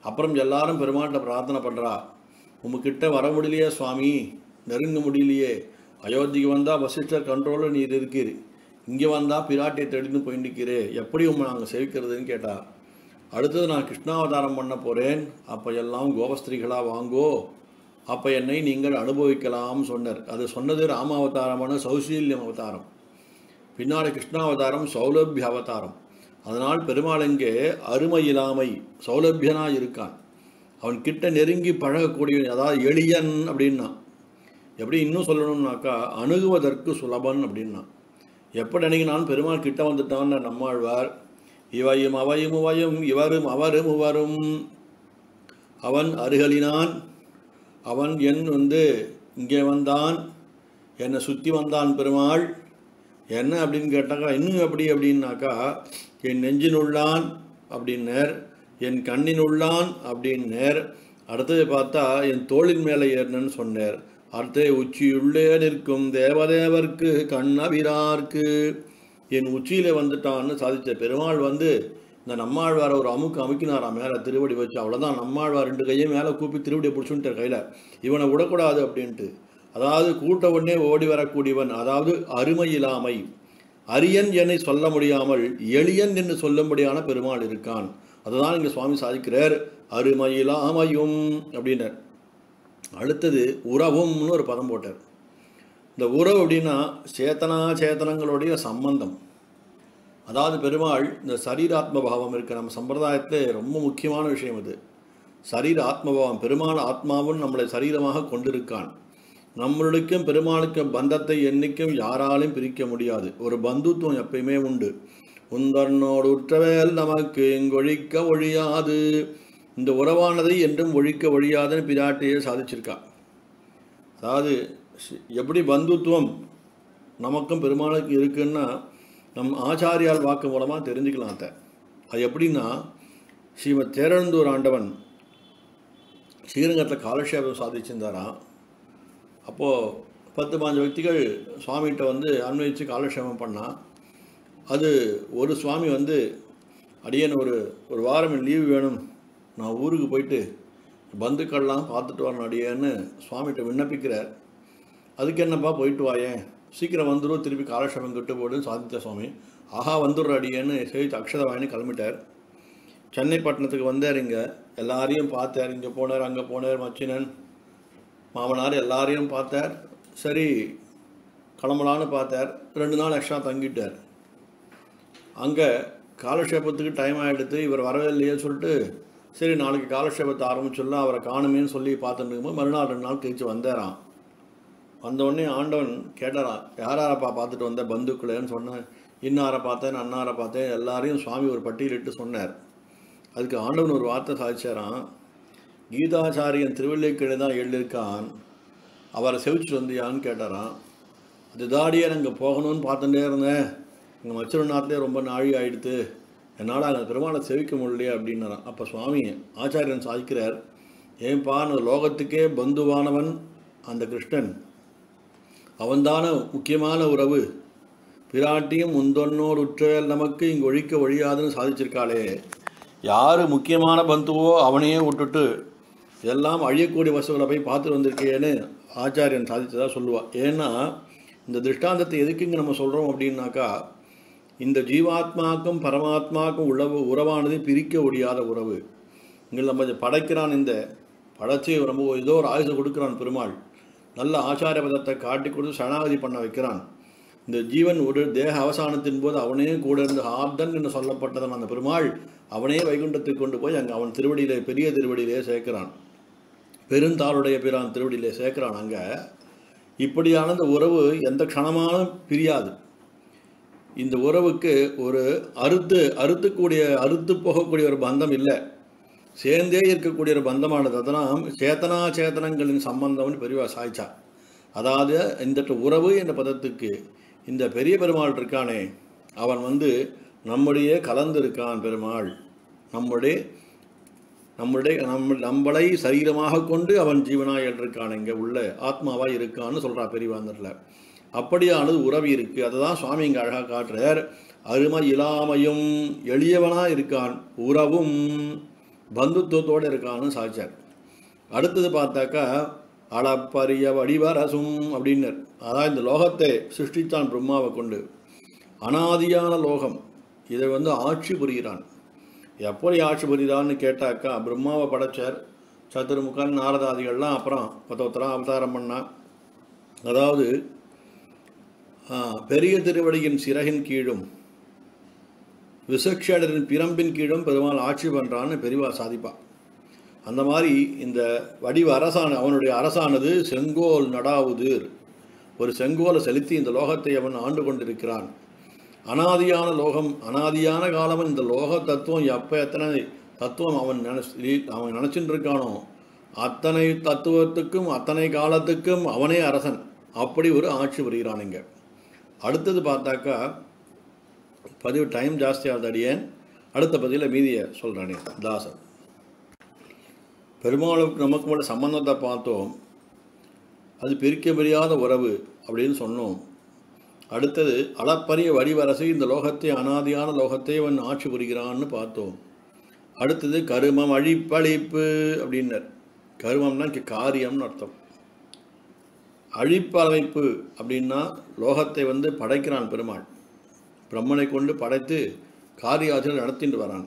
அப்புறம் எல்லாரும் பெருமாள்கிட்ட பிரார்த்தனை பண்ணுறா உமக்கிட்ட வர முடியலையே சுவாமி நெருங்க முடியலையே அயோத்திக்கு வந்தால் வசிஷ்டர் கண்ட்ரோலில் நீர் இருக்கீர் இங்கே வந்தால் பிராட்டியை தேடின்னு போய் நிற்கிறே எப்படி உம்மை நாங்கள் சேவிக்கிறதுன்னு கேட்டா அடுத்தது நான் கிருஷ்ணாவதாரம் பண்ண போகிறேன் அப்போ எல்லாம் கோபஸ்திரிகளாக வாங்கோ அப்போ என்னை நீங்கள் அனுபவிக்கலாம் சொன்னார் அது சொன்னது ராமாவதாரமான சௌசீல்யம் அவதாரம் பின்னாடி கிருஷ்ணாவதாரம் சௌலபிய அவதாரம் அதனால் பெருமாள் இங்கே அருமை இல்லாமை சௌலபியனா இருக்கான் அவன் கிட்ட நெருங்கி பழகக்கூடிய அதாவது எளியன் அப்படின்னா எப்படி இன்னும் சொல்லணும்னாக்கா அணுகுவதற்கு சுலபன் அப்படின்னா எப்படி நினைக்கினான் பெருமாள் கிட்ட வந்துட்டான்னு நம்மாழ்வார் இவையும் அவையும் உவையும் இவரும் அவரும் உவரும் அவன் அருகலினான் அவன் என் வந்து இங்கே வந்தான் என்னை சுற்றி வந்தான் பெருமாள் என்ன அப்படின்னு கேட்டாக்கா இன்னும் எப்படி அப்படின்னாக்கா என் நெஞ்சினுள்ளான் அப்படின்னர் என் கண்ணினுள்ளான் அப்படின்னர் அடுத்தது பார்த்தா என் தோளின் மேலே ஏறினன்னு சொன்னார் அடுத்தது உச்சியுள்ளே நிற்கும் தேவதேவர்க்கு கண்ணவிரார்க்கு என் உச்சியில் வந்துட்டான்னு சாதித்த பெருமாள் வந்து இந்த நம்மாழ்வாரை ஒரு அமுக்கு அமுக்கினாராம் மேலே திருவடி வச்சு அவ்வளோதான் நம்மாழ்வார் ரெண்டு கையும் மேலே கூப்பி திருவடியை பிடிச்சுட்டார் கையில் இவனை விடக்கூடாது அப்படின்ட்டு அதாவது கூட்ட உடனே ஓடி வரக்கூடியவன் அதாவது அருமை இல்லாமை அரியன் என்னை சொல்ல முடியாமல் எளியன் என்று சொல்லும்படியான பெருமாள் இருக்கான் அதுதான் இங்கே சுவாமி சாதிக்கிறார் அருமையிலாமையும் அப்படின்னார் அடுத்தது உறவும்னு ஒரு பதம் போட்டார் இந்த உறவு அப்படின்னா சேத்தனா சேத்தனங்களுடைய சம்பந்தம் அதாவது பெருமாள் இந்த சரீராத்ம பாவம் இருக்க நம்ம சம்பிரதாயத்தில் ரொம்ப முக்கியமான விஷயம் இது சரீர ஆத்மபாவம் பெருமாள் ஆத்மாவும் நம்மளை சரீரமாக கொண்டிருக்கான் நம்மளுக்கும் பெருமாளுக்கும் பந்தத்தை என்னைக்கும் யாராலும் பிரிக்க முடியாது ஒரு பந்துத்துவம் எப்பயுமே உண்டு உந்தன்னோடு உற்றவேல் நமக்கு இங்கொழிக்க ஒழியாது இந்த உறவானதை என்றும் ஒழிக்க ஒழியாதுன்னு பிராட்டியே சாதிச்சிருக்கா அதாவது சி- எப்படி பந்துத்துவம் நமக்கும் பெருமாளுக்கு இருக்குன்னா நம் ஆச்சாரியால் வாக்கு மூலமாக தெரிஞ்சுக்கலாம் அதை அது எப்படின்னா ஸ்ரீமத் தேரழுந்தூர் ஆண்டவன் ஸ்ரீரங்கத்தில் காலக்ஷேபம் சாதிச்சிருந்தாராம் அப்போது பத்து பாஞ்சு వ్యక్తిகள் சுவாமிகிட்ட வந்து அன்வயித்து காலக்ஷேபம் பண்ணா அது ஒரு சுவாமி வந்து அடியேன் ஒரு ஒரு வாரம் லீவு வேணும் நான் ஊருக்கு போயிட்டு பந்துக்கள்லாம் பார்த்துட்டு வரணும் அடியேன்னு சுவாமிகிட்ட விண்ணப்பிக்கிறார் அதுக்கு என்னப்பா போயிட்டு வாயேன் சீக்கிரம் வந்துடும் திருப்பி காலக்ஷேபம் கட்டு போடுன்னு சாதித்த சுவாமி ஆஹா வந்துடுற அடியேன்னு சேவித்து அக்ஷத வாங்கி கிளம்பிட்டார் சென்னை பட்டணத்துக்கு வந்தார் இங்கே எல்லாரையும் பார்த்தார் இங்கே போனார் அங்கே போனார் மச்சினன் மாமனார் எல்லாரையும் பார்த்தார் சரி கிளம்பலான்னு பார்த்தார் ரெண்டு நாள் எக்ஸ்ட்ரா தங்கிட்டார் அங்கே காலக்ஷேபத்துக்கு டைம் ஆகிடுது இவர் வரவே இல்லையே சொல்லிட்டு சரி நாளைக்கு காலக்ஷேபத்தை ஆரம்பிச்சிடலாம் அவரை காணுமேன்னு சொல்லி பார்த்துட்டு இருக்கும்போது மறுநாள் ரெண்டு நாள் கழிச்சு வந்தாராம் வந்த உடனே ஆண்டவன் கேட்டாராம் யார் யாரப்பா பார்த்துட்டு வந்த பந்துக்குள்ளேன்னு சொன்னேன் இன்னாரை பார்த்தேன் அன்னாரை பார்த்தேன் எல்லாரையும் சுவாமி ஒரு பட்டியலிட்டு சொன்னார் அதுக்கு ஆண்டவன் ஒரு வார்த்தை சாதிச்சாராம் கீதாச்சாரியன் திருவள்ளிக்கீழே தான் எழுதியிருக்கான் அவரை செவிச்சுட்டு வந்தியான்னு கேட்டாராம் அது தாடியே அங்கே போகணும்னு பார்த்துட்டே இருந்தேன் எங்கள் மச்சரநாட்டிலே ரொம்ப நாழி ஆயிடுத்து என்னால் அங்கே பெருமாளை செவிக்க முடியலையே அப்படின்னாராம் அப்போ சுவாமி ஆச்சாரியன் சாதிக்கிறார் ஏன்பா அந்த லோகத்துக்கே பந்துவானவன் அந்த கிருஷ்ணன் அவன்தான முக்கியமான உறவு பிராட்டியும் முந்தொன்னோடு உற்றவேல் நமக்கு இங்கு ஒழிக்க ஒழியாதுன்னு சாதிச்சிருக்காளே யார் முக்கியமான பந்துவோ அவனையே விட்டுட்டு எல்லாம் அழியக்கூடிய வசுகளை போய் பார்த்துட்டு வந்திருக்கேன்னு ஆச்சாரியன் சாதித்ததா சொல்லுவா ஏன்னா இந்த திருஷ்டாந்தத்தை எதுக்கு இங்கே நம்ம சொல்கிறோம் அப்படின்னாக்கா இந்த ஜீவாத்மாக்கும் பரமாத்மாக்கும் உழவு உறவானது பிரிக்க முடியாத உறவு இங்கே நம்ம இதை படைக்கிறான் இந்த படைச்சு ரொம்ப ஏதோ ஒரு ஆயுசை கொடுக்குறான் பெருமாள் நல்ல ஆச்சார பதத்தை காட்டி கொடுத்து சரணாகதி பண்ண வைக்கிறான் இந்த ஜீவன் ஒரு தேக அவசானத்தின் போது அவனே கூட இருந்து ஆர்தன் என்று சொல்லப்பட்டதன் அந்த பெருமாள் அவனே வைகுண்டத்துக்கு கொண்டு போய் அங்கே அவன் திருவடியிலே பெரிய திருவடியிலே சேர்க்கிறான் பெருந்தாளுடைய பிரான் திருவடியிலே சேர்க்கிறான் அங்கே இப்படியான இந்த உறவு எந்த க்ஷணமானும் பிரியாது இந்த உறவுக்கு ஒரு அறுத்து அறுத்துக்கூடிய அறுத்து போகக்கூடிய ஒரு பந்தம் இல்லை சேர்ந்தே இருக்கக்கூடிய ஒரு பந்தமானது அதனால் சேத்தனா சேத்தனங்களின் சம்பந்தம்னு பெரியவா சாய்ச்சா அதாவது இந்த உறவு என்ற பதத்துக்கு இந்த பெரிய பெருமாள் இருக்கானே அவன் வந்து நம்முடைய கலந்திருக்கான் பெருமாள் நம்முடைய நம்முடைய நம்ம நம்மளை சரீரமாக கொண்டு அவன் ஜீவனாக இருக்கான் இங்கே உள்ள ஆத்மாவாக இருக்கான்னு சொல்கிறா பெரியவாந்தரில் அப்படியானது உறவு இருக்குது அதை தான் சுவாமி இங்கே அழகாக காட்டுறார் அருமை இல்லாமையும் எளியவனாக இருக்கான் உறவும் பந்துத்துவத்தோடு இருக்கான்னு சாதிச்சார் அடுத்தது பார்த்தாக்கா அளப்பரிய வடிவரசும் அப்படின்னர் அதாவது இந்த லோகத்தை சிருஷ்டித்தான் பிரம்மாவை கொண்டு அனாதியான லோகம் இதை வந்து ஆட்சி புரிகிறான் எப்படி ஆட்சி புரிகிறான்னு கேட்டாக்கா பிரம்மாவை படைச்சார் சதுர்முகன் நாரதாதிகள்லாம் அப்புறம் ஒருத்த ஒருத்தராக அவதாரம் பண்ணா அதாவது ஆ, பெரிய திருவடியின் சிறகின் கீழும் விசக்ஷடரின் பிரம்பின் கீழும் பெருமாள் ஆட்சி பண்ணுறான்னு பெரியவா சாதிப்பா அந்த மாதிரி இந்த வடிவ அரசான அவனுடைய அரசானது செங்கோல் நடாவுதீர் ஒரு செங்கோலை செலுத்தி இந்த லோகத்தை அவன் ஆண்டு கொண்டிருக்கிறான் அனாதியான லோகம் அனாதியான காலம் இந்த லோக தத்துவம் எப்போ எத்தனை தத்துவம் அவன் நினச்சி அவன் நினச்சிட்டு இருக்கானோ அத்தனை தத்துவத்துக்கும் அத்தனை காலத்துக்கும் அவனே அரசன் அப்படி ஒரு ஆட்சி புரிகிறான் இங்க அடுத்தது பார்த்தாக்கா பதிவு டைம் ஜாஸ்தியாகுது அடியேன் அடுத்த பதிவில் மீதியை சொல்கிறானே தாசன் பெருமாளுக்கு நமக்கு உள்ள சம்பந்தத்தை பார்த்தோம் அது பிரிக்க முடியாத உறவு அப்படின்னு சொன்னோம் அடுத்தது அளப்பரிய வடிவரசு இந்த லோகத்தை அனாதியான லோகத்தை அவன் ஆட்சி புரிகிறான்னு பார்த்தோம் அடுத்தது கருமம் அழிப்பழிப்பு அப்படின்னர் கருமம்னா இங்க காரியம்னு அர்த்தம் அழிப்பமைப்பு அப்படின்னா லோகத்தை வந்து படைக்கிறான் பெருமாள் பிரம்மனை கொண்டு படைத்து காரியாச்சல் நடத்திட்டு வரான்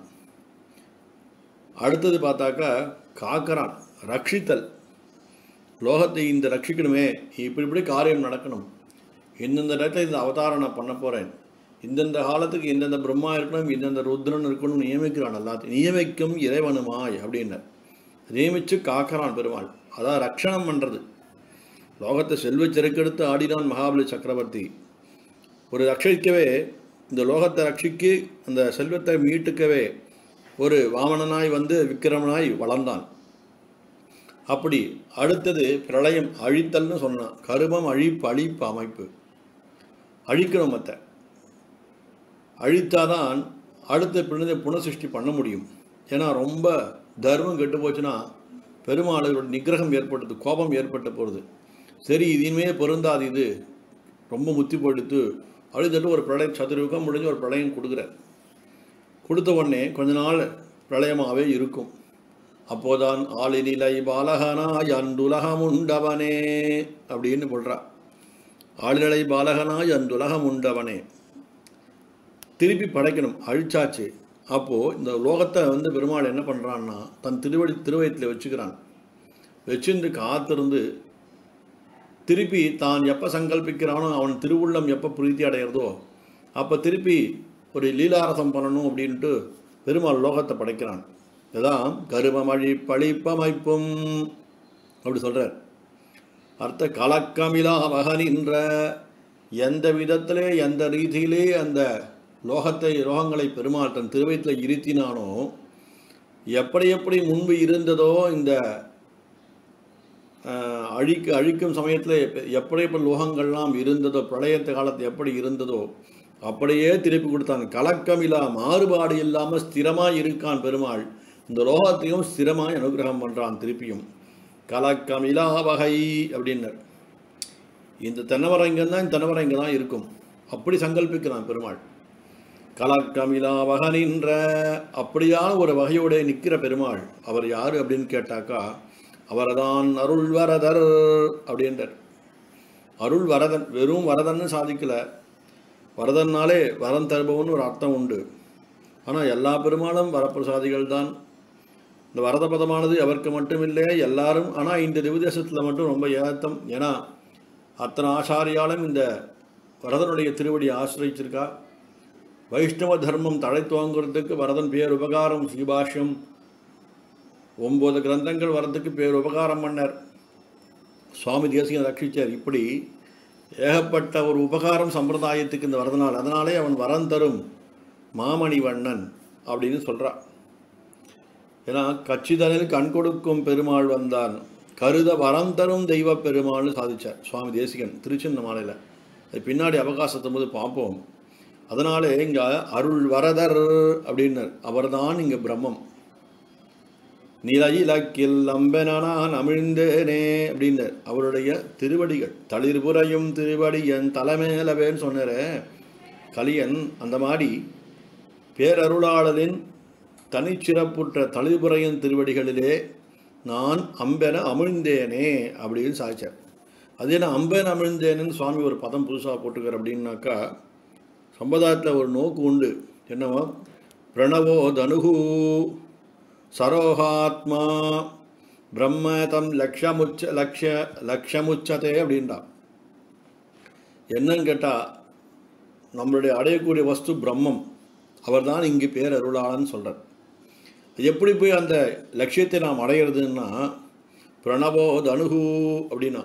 அடுத்தது பார்த்தாக்கா காக்கிறான் ரட்சித்தல் லோகத்தை இந்த ரட்சிக்கணுமே இப்படி இப்படி காரியம் நடக்கணும் இந்தந்த இடத்துல இந்த அவதாரம் நான் பண்ண போகிறேன் இந்தந்த காலத்துக்கு இந்தந்த பிரம்மா இருக்கணும் இந்தந்த ருத்ரன் இருக்கணும் நியமிக்கிறான் எல்லாத்தையும் நியமிக்கும் இறைவனுமாய் அப்படின்னர் நியமித்து காக்கிறான் பெருமாள் அதான் ரட்சணம் பண்ணுறது லோகத்தை செல்வச் செருக்கெடுத்து ஆடினான் மகாபலி சக்கரவர்த்தி ஒரு ரட்சிக்கவே இந்த லோகத்தை ரட்சிக்கு அந்த செல்வத்தை மீட்டுக்கவே ஒரு வாமனனாய் வந்து விக்கிரமனாய் வளர்ந்தான் அப்படி அடுத்தது பிரளயம் அழித்தல்னு சொன்னான் கருமம் அழிப்பு அழிப்பு அமைப்பு அழிக்கணும் மற்ற அழித்தாதான் அடுத்த பின்னதை புனசிருஷ்டி பண்ண முடியும் ஏன்னா ரொம்ப தர்மம் கெட்டு போச்சுன்னா பெருமாளோட நிகிரகம் ஏற்பட்டது கோபம் ஏற்பட்ட போகிறது சரி இனிமே பொருந்தாது இது ரொம்ப முத்தி போயிடுத்து அப்படின்னு சொல்லிட்டு ஒரு பிரளயம் சதுர்யுகம் முடிஞ்சு ஒரு பிரளயம் கொடுக்குறார் கொடுத்த உடனே கொஞ்ச நாள் பிரளயமாகவே இருக்கும் அப்போதான் ஆளினிலை பாலகனாய் அந்துலகம் உண்டவனே அப்படின்னு சொல்றா ஆளிநிலை பாலகனாய் அந்துலகம் உண்டவனே திருப்பி படைக்கணும் அழிச்சாச்சு அப்போது இந்த லோகத்தை வந்து பெருமாள் என்ன பண்ணுறான்னா தன் திருவடி திருவயத்தில் வச்சுக்கிறான் வச்சிருந்து காத்திருந்து திருப்பி தான் எப்போ சங்கல்பிக்கிறானோ அவன் திருவுள்ளம் எப்போ பிரீத்தி அடைகிறதோ அப்போ திருப்பி ஒரு லீலாரசம் பண்ணணும் அப்படின்ட்டு பெருமாள் லோகத்தை படைக்கிறான் இதான் கருமமழி பழிப்பமைப்பும் அப்படி சொல்கிறார் அர்த்த கலக்கமிலா மகனின்ற எந்த விதத்திலே எந்த ரீதியிலே அந்த லோகத்தை லோகங்களை பெருமாள் தன் திருவயத்தில் இருத்தினானோ எப்படி எப்படி முன்பு இருந்ததோ இந்த ஆஹ், அழிக்க அழிக்கும் சமயத்தில் எப்படி எப்படி லோகங்கள்லாம் இருந்ததோ பிரளயத்து காலத்து எப்படி இருந்ததோ அப்படியே திருப்பி கொடுத்தான் கலக்கமில்லா மாறுபாடு இல்லாமல் ஸ்திரமாக இருக்கான் பெருமாள் இந்த லோகத்தையும் ஸ்திரமாய் அனுகிரகம் பண்ணுறான் திருப்பியும் கலக்கமிலா வகை அப்படின்னர் இந்த தென்னமரம் இங்கே தான் இந்த தென்னமரம் இங்கே தான் இருக்கும் அப்படி சங்கல்பிக்கிறான் பெருமாள் கலக்கமிலா வகனின்ற அப்படியான ஒரு வகையோட நிற்கிற பெருமாள் அவர் யார் அப்படின்னு கேட்டாக்கா அவர்தான் அருள் வரதர் அப்படின்றார் அருள் வரதன் வெறும் வரதன்னு சாதிக்கல வரதன்னாலே வரம் தருபவன் ஒரு அர்த்தம் உண்டு ஆனால் எல்லா பெருமாளும் வரப்பிரசாதிகள் தான் இந்த வரத பதமானது அவருக்கு மட்டும் இல்லை எல்லாரும் ஆனால் இந்த திவதேசத்தில் மட்டும் ரொம்ப ஏத்தம் ஏன்னா அத்தனை ஆசாரியாலும் இந்த வரதனுடைய திருவடி ஆசிரிச்சிருக்கா வைஷ்ணவ தர்மம் தழைத்துவாங்கிறதுக்கு வரதன் பேர் உபகாரம் ஸ்ரீபாஷ்யம் ஒம்பது கிரந்தங்கள் வரதுக்கு பேர் உபகாரம் பண்ணார் சுவாமி தேசிகன் ரட்சிச்சார் இப்படி ஏகப்பட்ட ஒரு உபகாரம் சம்பிரதாயத்துக்கு இந்த வரதனால் அதனாலே அவன் வரம் தரும் மாமணி வண்ணன் அப்படின்னு சொல்கிறான் ஏன்னா கச்சிதனில் கண் கொடுக்கும் பெருமாள் வந்தான் கருத வரம் தரும் தெய்வ பெருமாள்னு சாதிச்சார் சுவாமி தேசிகன் திருச்சின்னமாலையில் அது பின்னாடி அவகாசத்தும் போது பார்ப்போம் அதனாலே இங்கே அருள் வரதர் அப்படின்னர் அவர்தான் இங்கே பிரம்மம் நிலையிலக்கில் அம்பெனான் அமிழ்ந்தேனே அப்படின்னர் அவருடைய திருவடிகள் தளிர்புறையும் திருவடியன் தலைமேலவேன்னு சொன்னாரே கலியன் அந்த மாதிரி பேரருளாளரின் தனிச்சிறப்புற்ற தளிபுரையின் திருவடிகளிலே நான் அம்பென அமிழ்ந்தேனே அப்படின்னு சாய்ச்சார் அது என்ன அம்பென அமிழ்ந்தேனேன்னு சுவாமி ஒரு பதம் புதுசாக போட்டுக்கார் அப்படின்னாக்கா சம்பிரதாயத்தில் ஒரு நோக்கு உண்டு என்னவோ பிரணவோ தனுகு சரோகாத்மா பிரம்ம தம் லக்ஷமுச்ச லக்ஷ லக்ஷமுச்சதே அப்படின்றா என்னன்னு கேட்டால் நம்மளுடைய அடையக்கூடிய வஸ்து பிரம்மம் அவர்தான் இங்கு பேர் அருளாளன்னு சொல்கிறார் எப்படி போய் அந்த லட்சியத்தை நாம் அடையிறதுன்னா பிரணவோ தனுகு அப்படின்னா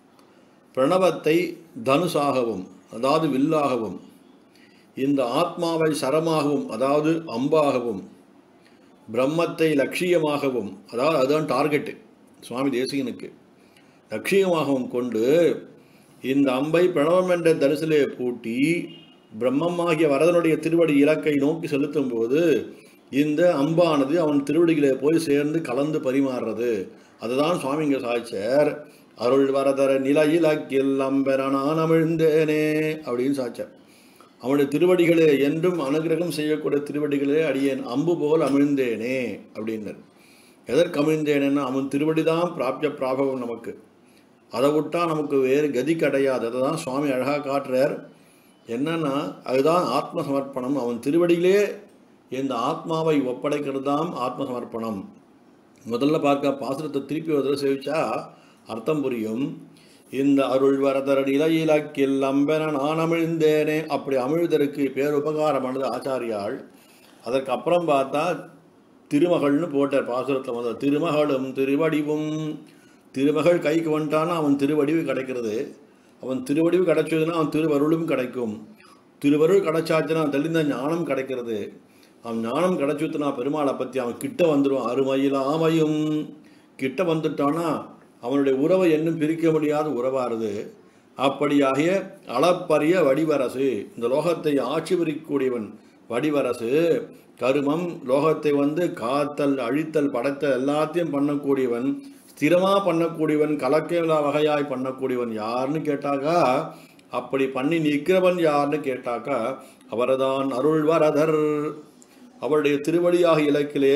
பிரணவத்தை தனுசாகவும் அதாவது வில்லாகவும் இந்த ஆத்மாவை சரமாகவும் அதாவது அம்பாகவும் பிரம்மத்தை லட்சியமாகவும் அதாவது அதுதான் டார்கெட்டு சுவாமி தேசிகனுக்கு லட்சியமாகவும் கொண்டு இந்த அம்பை பிரணவம் என்ற தரிசிலே பூட்டி பிரம்மமாகிய வரதனுடைய திருவடி இலக்கை நோக்கி செலுத்தும் போது இந்த அம்பானது அவன் திருவடிகளே போய் சேர்ந்து கலந்து பரிமாறுறது அதுதான் சுவாமி இங்கே சாய்ச்சார் அருள் வரதர நிலையிலக்கில் அம்பெறனான் அமிழ்ந்தேனே அப்படின்னு சாய்ச்சார் அவனுடைய திருவடிகளே என்றும் அனுகிரகம் செய்யக்கூடிய திருவடிகளே அடியேன் அம்பு போல் அமிழ்ந்தேனே அப்படின்னார் எதற்கு அமிழ்ந்தேனேன்னா அவன் திருவடி தான் பிராப்திய பிராபகம் நமக்கு அதை விட்டா நமக்கு வேறு கதி கிடையாது அதை தான் சுவாமி அழகாக காட்டுறார் என்னன்னா அதுதான் ஆத்ம சமர்ப்பணம் அவன் திருவடியிலே இந்த ஆத்மாவை ஒப்படைக்கிறது தான் ஆத்ம சமர்ப்பணம் முதல்ல பார்க்க பாசுரத்தை திருப்பி ஒரு தடவை சேவிச்சா அர்த்தம் புரியும் இந்த அருள் வரதர நிலையிலக்கில் அம்பென நான் அமிழ்ந்தேனே அப்படி அமிழ்தற்கு பேருபகாரமானது ஆச்சாரியாள் அதற்கு அப்புறம் பார்த்தா திருமகள்னு போட்டார் பாசுரத்தில் முதல் திருமகளும் திருவடிவும் திருமகள் கைக்கு வந்துட்டான்னா அவன் திருவடிவு கிடைக்கிறது அவன் திருவடிவு கிடைச்சதுன்னா அவன் திருவருளும் கிடைக்கும் திருவருள் கிடைச்சாச்சுன்னா தெளிந்த ஞானம் கிடைக்கிறது அவன் ஞானம் கிடைச்சுத்துனா பெருமாளை பற்றி அவன் கிட்ட வந்துடுவான் அருமையில் ஆமையும் கிட்ட வந்துட்டான்னா அவனுடைய உறவை இன்னும் பிரிக்க முடியாத உறவாருது அப்படியாகிய அளப்பரிய வடிவரசு இந்த லோகத்தை ஆட்சி புரிக்கக்கூடியவன் வடிவரசு கருமம் லோகத்தை வந்து காத்தல் அழித்தல் படைத்தல் எல்லாத்தையும் பண்ணக்கூடியவன் ஸ்திரமாக பண்ணக்கூடியவன் கலக்கேலா வகையாய் பண்ணக்கூடியவன் யாருன்னு கேட்டாக்கா அப்படி பண்ணி நிற்கிறவன் யாருன்னு கேட்டாக்கா அவர்தான் அருள் வரதர் அவருடைய திருவடியாக இலக்கிலே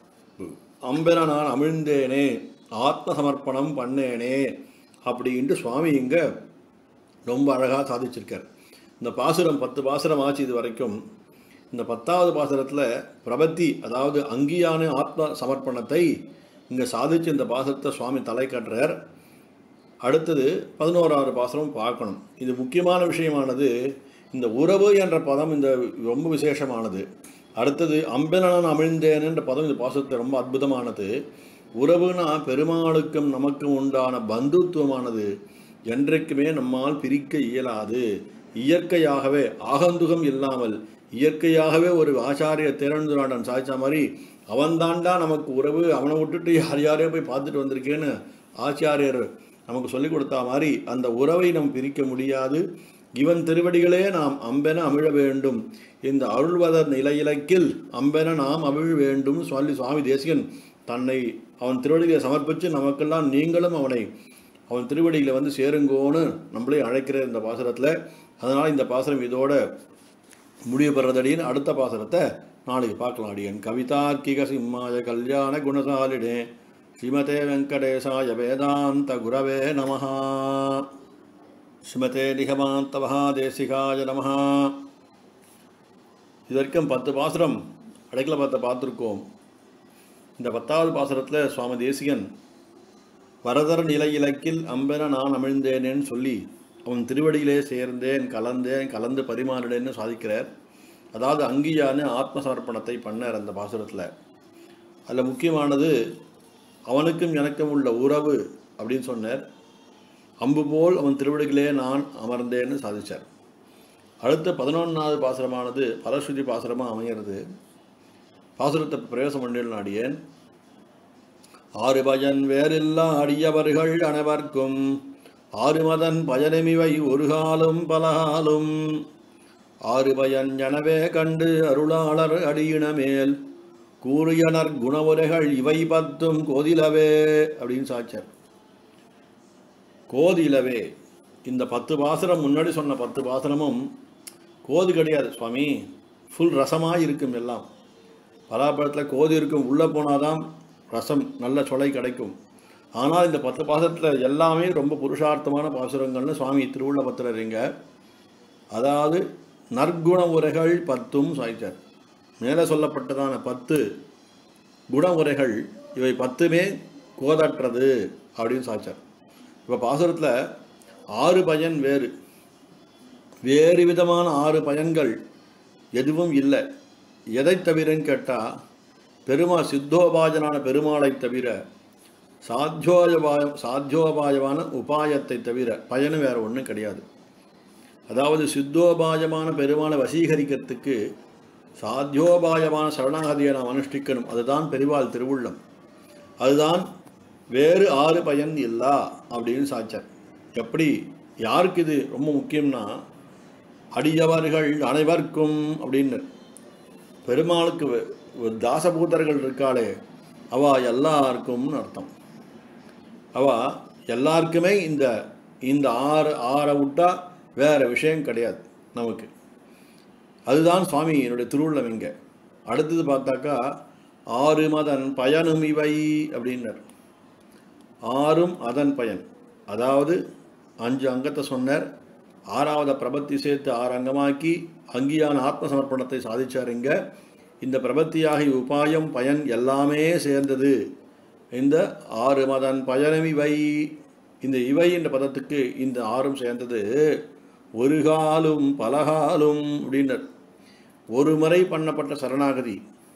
அம்பென நான் அமிழ்ந்தேனே ஆத்ம சமர்ப்பணம் பண்ணேனே அப்படின்ட்டு சுவாமி இங்கே ரொம்ப அழகாக சாதிச்சிருக்கார் இந்த பாசுரம் பத்து பாசுரம் ஆச்சு இது வரைக்கும் இந்த பத்தாவது பாசுரத்தில் பிரபத்தி அதாவது அங்கியான ஆத்ம சமர்ப்பணத்தை இங்கே சாதிச்சு இந்த பாசுரத்தை சுவாமி தலை கட்டுறார் அடுத்தது பதினோராவது பாசுரம் பார்க்கணும் இது முக்கியமான விஷயமானது இந்த உறவு என்ற பதம் இந்த ரொம்ப விசேஷமானது அடுத்தது அம்பெனன் அமிழ்ந்தேன் என்ற பதம் இந்த பாசுரத்தை ரொம்ப அற்புதமானது உறவுனா பெருமாளுக்கும் நமக்கும் உண்டான பந்துத்துவமானது என்றைக்குமே நம்மால் பிரிக்க இயலாது இயற்கையாகவே ஆகந்துகம் இல்லாமல் இயற்கையாகவே ஒரு ஆச்சாரிய திறந்துராடன் சாய்ச்சா மாதிரி அவன்தாண்டா நமக்கு உறவு அவனை விட்டுட்டு யார் யாரையோ போய் பார்த்துட்டு வந்திருக்கேன்னு ஆச்சாரியர் நமக்கு சொல்லிக் கொடுத்தா மாதிரி அந்த உறவை நாம் பிரிக்க முடியாது இவன் திருவடிகளே நாம் அம்பென அமிழ வேண்டும் இந்த அருள்வதர் நிலையிலக்கில் அம்பென நாம் அமிழ் வேண்டும் சொல்லி சுவாமி தேசிகன் தன்னை அவன் திருவடிகளை சமர்ப்பித்து நமக்கெல்லாம் நீங்களும் அவனை அவன் திருவடிகளை வந்து சேருங்கோன்னு நம்மளே அழைக்கிற இந்த பாசுரத்தில் அதனால் இந்த பாசுரம் இதோட முடிவு பெறதடின்னு அடுத்த பாசுரத்தை நாளைக்கு பார்க்கலாம் அடியன் கவிதார்க்கிக சிம்மாய கல்யாண குணசாலிடே ஸ்ரீமதே வெங்கடேசாய வேதாந்த குரவே நமஹா ஸ்ரீமதே நிகமாந்த மகாதேசிகாய நமஹா இது வரைக்கும் பத்து பாசுரம் அடைக்கல பார்த்த பார்த்துருக்கோம் இந்த பத்தாவது பாசுரத்தில் சுவாமி தேசிகன் வரதர் நிலை இலக்கில் அம்பென நான் அமிழ்ந்தேனேன்னு சொல்லி அவன் திருவடியிலே சேர்ந்தேன் கலந்தேன் கலந்து பரிமாறினேன்னு சாதிக்கிறார் அதாவது அங்கீயான ஆத்ம சமர்ப்பணத்தை பண்ணார் அந்த பாசுரத்தில் அதில் முக்கியமானது அவனுக்கும் எனக்கும் உள்ள உறவு அப்படின்னு சொன்னார் அம்பு போல் அவன் திருவடிகளே நான் அமர்ந்தேன்னு சாதிச்சார் அடுத்த பதினொன்றாவது பாசுரமானது பரஸ்ருதி பாசுரமாக அமைகிறது பாசுரத்தை பிரவேசம் பண்ணிடல் நாடியேன் ஆறு பயன் வேறில்லா அடியவர்கள் அனைவர்க்கும் ஆறு மதன் பயனமிவை ஒரு காலும் பலகாலும் ஆறு பயன் எனவே கண்டு அருளாளர் அடியினமேல் கூறியனர் குணவுரைகள் இவை பத்தும் கோதிலவே அப்படின்னு சாச்சார் கோதிலவே இந்த பத்து பாசனம் முன்னாடி சொன்ன பத்து பாசனமும் கோது கிடையாது சுவாமி ஃபுல் ரசமாக இருக்கும் எல்லாம் பலாப்பழத்தில் கோதி இருக்கும் உள்ளே போனால் தான் ரசம் நல்ல சொலை கிடைக்கும் ஆனால் இந்த பத்து பாசத்தில் எல்லாமே ரொம்ப புருஷார்த்தமான பாசுரங்கள்னு சுவாமி திருவுள்ள பத்திரங்க அதாவது நற்குண உரைகள் பத்தும் சாய்ச்சார் மேலே சொல்லப்பட்டதான பத்து குண உரைகள் இவை பத்துமே கோதற்றது அப்படின்னு சாய்ச்சார் இப்போ பாசுரத்தில் ஆறு பயன் வேறு வேறு விதமான ஆறு பயன்கள் எதுவும் இல்லை எதை தவிரன்னு கேட்டால் பெருமா சித்தோபாஜனான பெருமாளை தவிர சாத்தியோபாய சாத்தியோபாயமான உபாயத்தை தவிர பயனும் வேறு ஒன்றும் கிடையாது அதாவது சித்தோபாயமான பெருமாளை வசீகரிக்கிறதுக்கு சாத்தியோபாயமான சரணாகதியை நாம் அனுஷ்டிக்கணும் அதுதான் பெரிவாள் திருவுள்ளம் அதுதான் வேறு ஆறு பயன் இல்லா அப்படின்னு சாச்சார் எப்படி யாருக்கு இது ரொம்ப முக்கியம்னா அடியவர்கள் அனைவருக்கும் அப்படின்னு பெருமாளுக்கு வ- ஒரு தாசபூதர்கள் இருக்காளே அவ எல்லாருக்கும்னு அர்த்தம் அவ எல்லாருக்குமே இந்த இந்த ஆறு ஆறை விட்டா வேற விஷயம் கிடையாது நமக்கு அதுதான் சுவாமி என்னுடைய திருவுள்ளம் இங்கே அடுத்தது பார்த்தாக்கா ஆறு மதன் பயனும் இவை அப்படின்னார் ஆறும் அதன் பயன் அதாவது அஞ்சு அங்கத்தை சொன்னார் ஆறாவது பிரபத்தி சேர்த்து ஆறு அங்கமாக்கி அங்கியான ஆத்ம சமர்ப்பணத்தை சாதிச்சார் இங்க இந்த பிரபத்தியாகி உபாயம் பயன் எல்லாமே சேர்ந்தது இந்த ஆறு மதன் பயனும் இவை இந்த இவை என்ற பதத்துக்கு இந்த ஆறும் சேர்ந்தது ஒரு காலும் பலகாலும் அப்படின்னர் ஒரு முறை பண்ணப்பட்ட சரணாகதி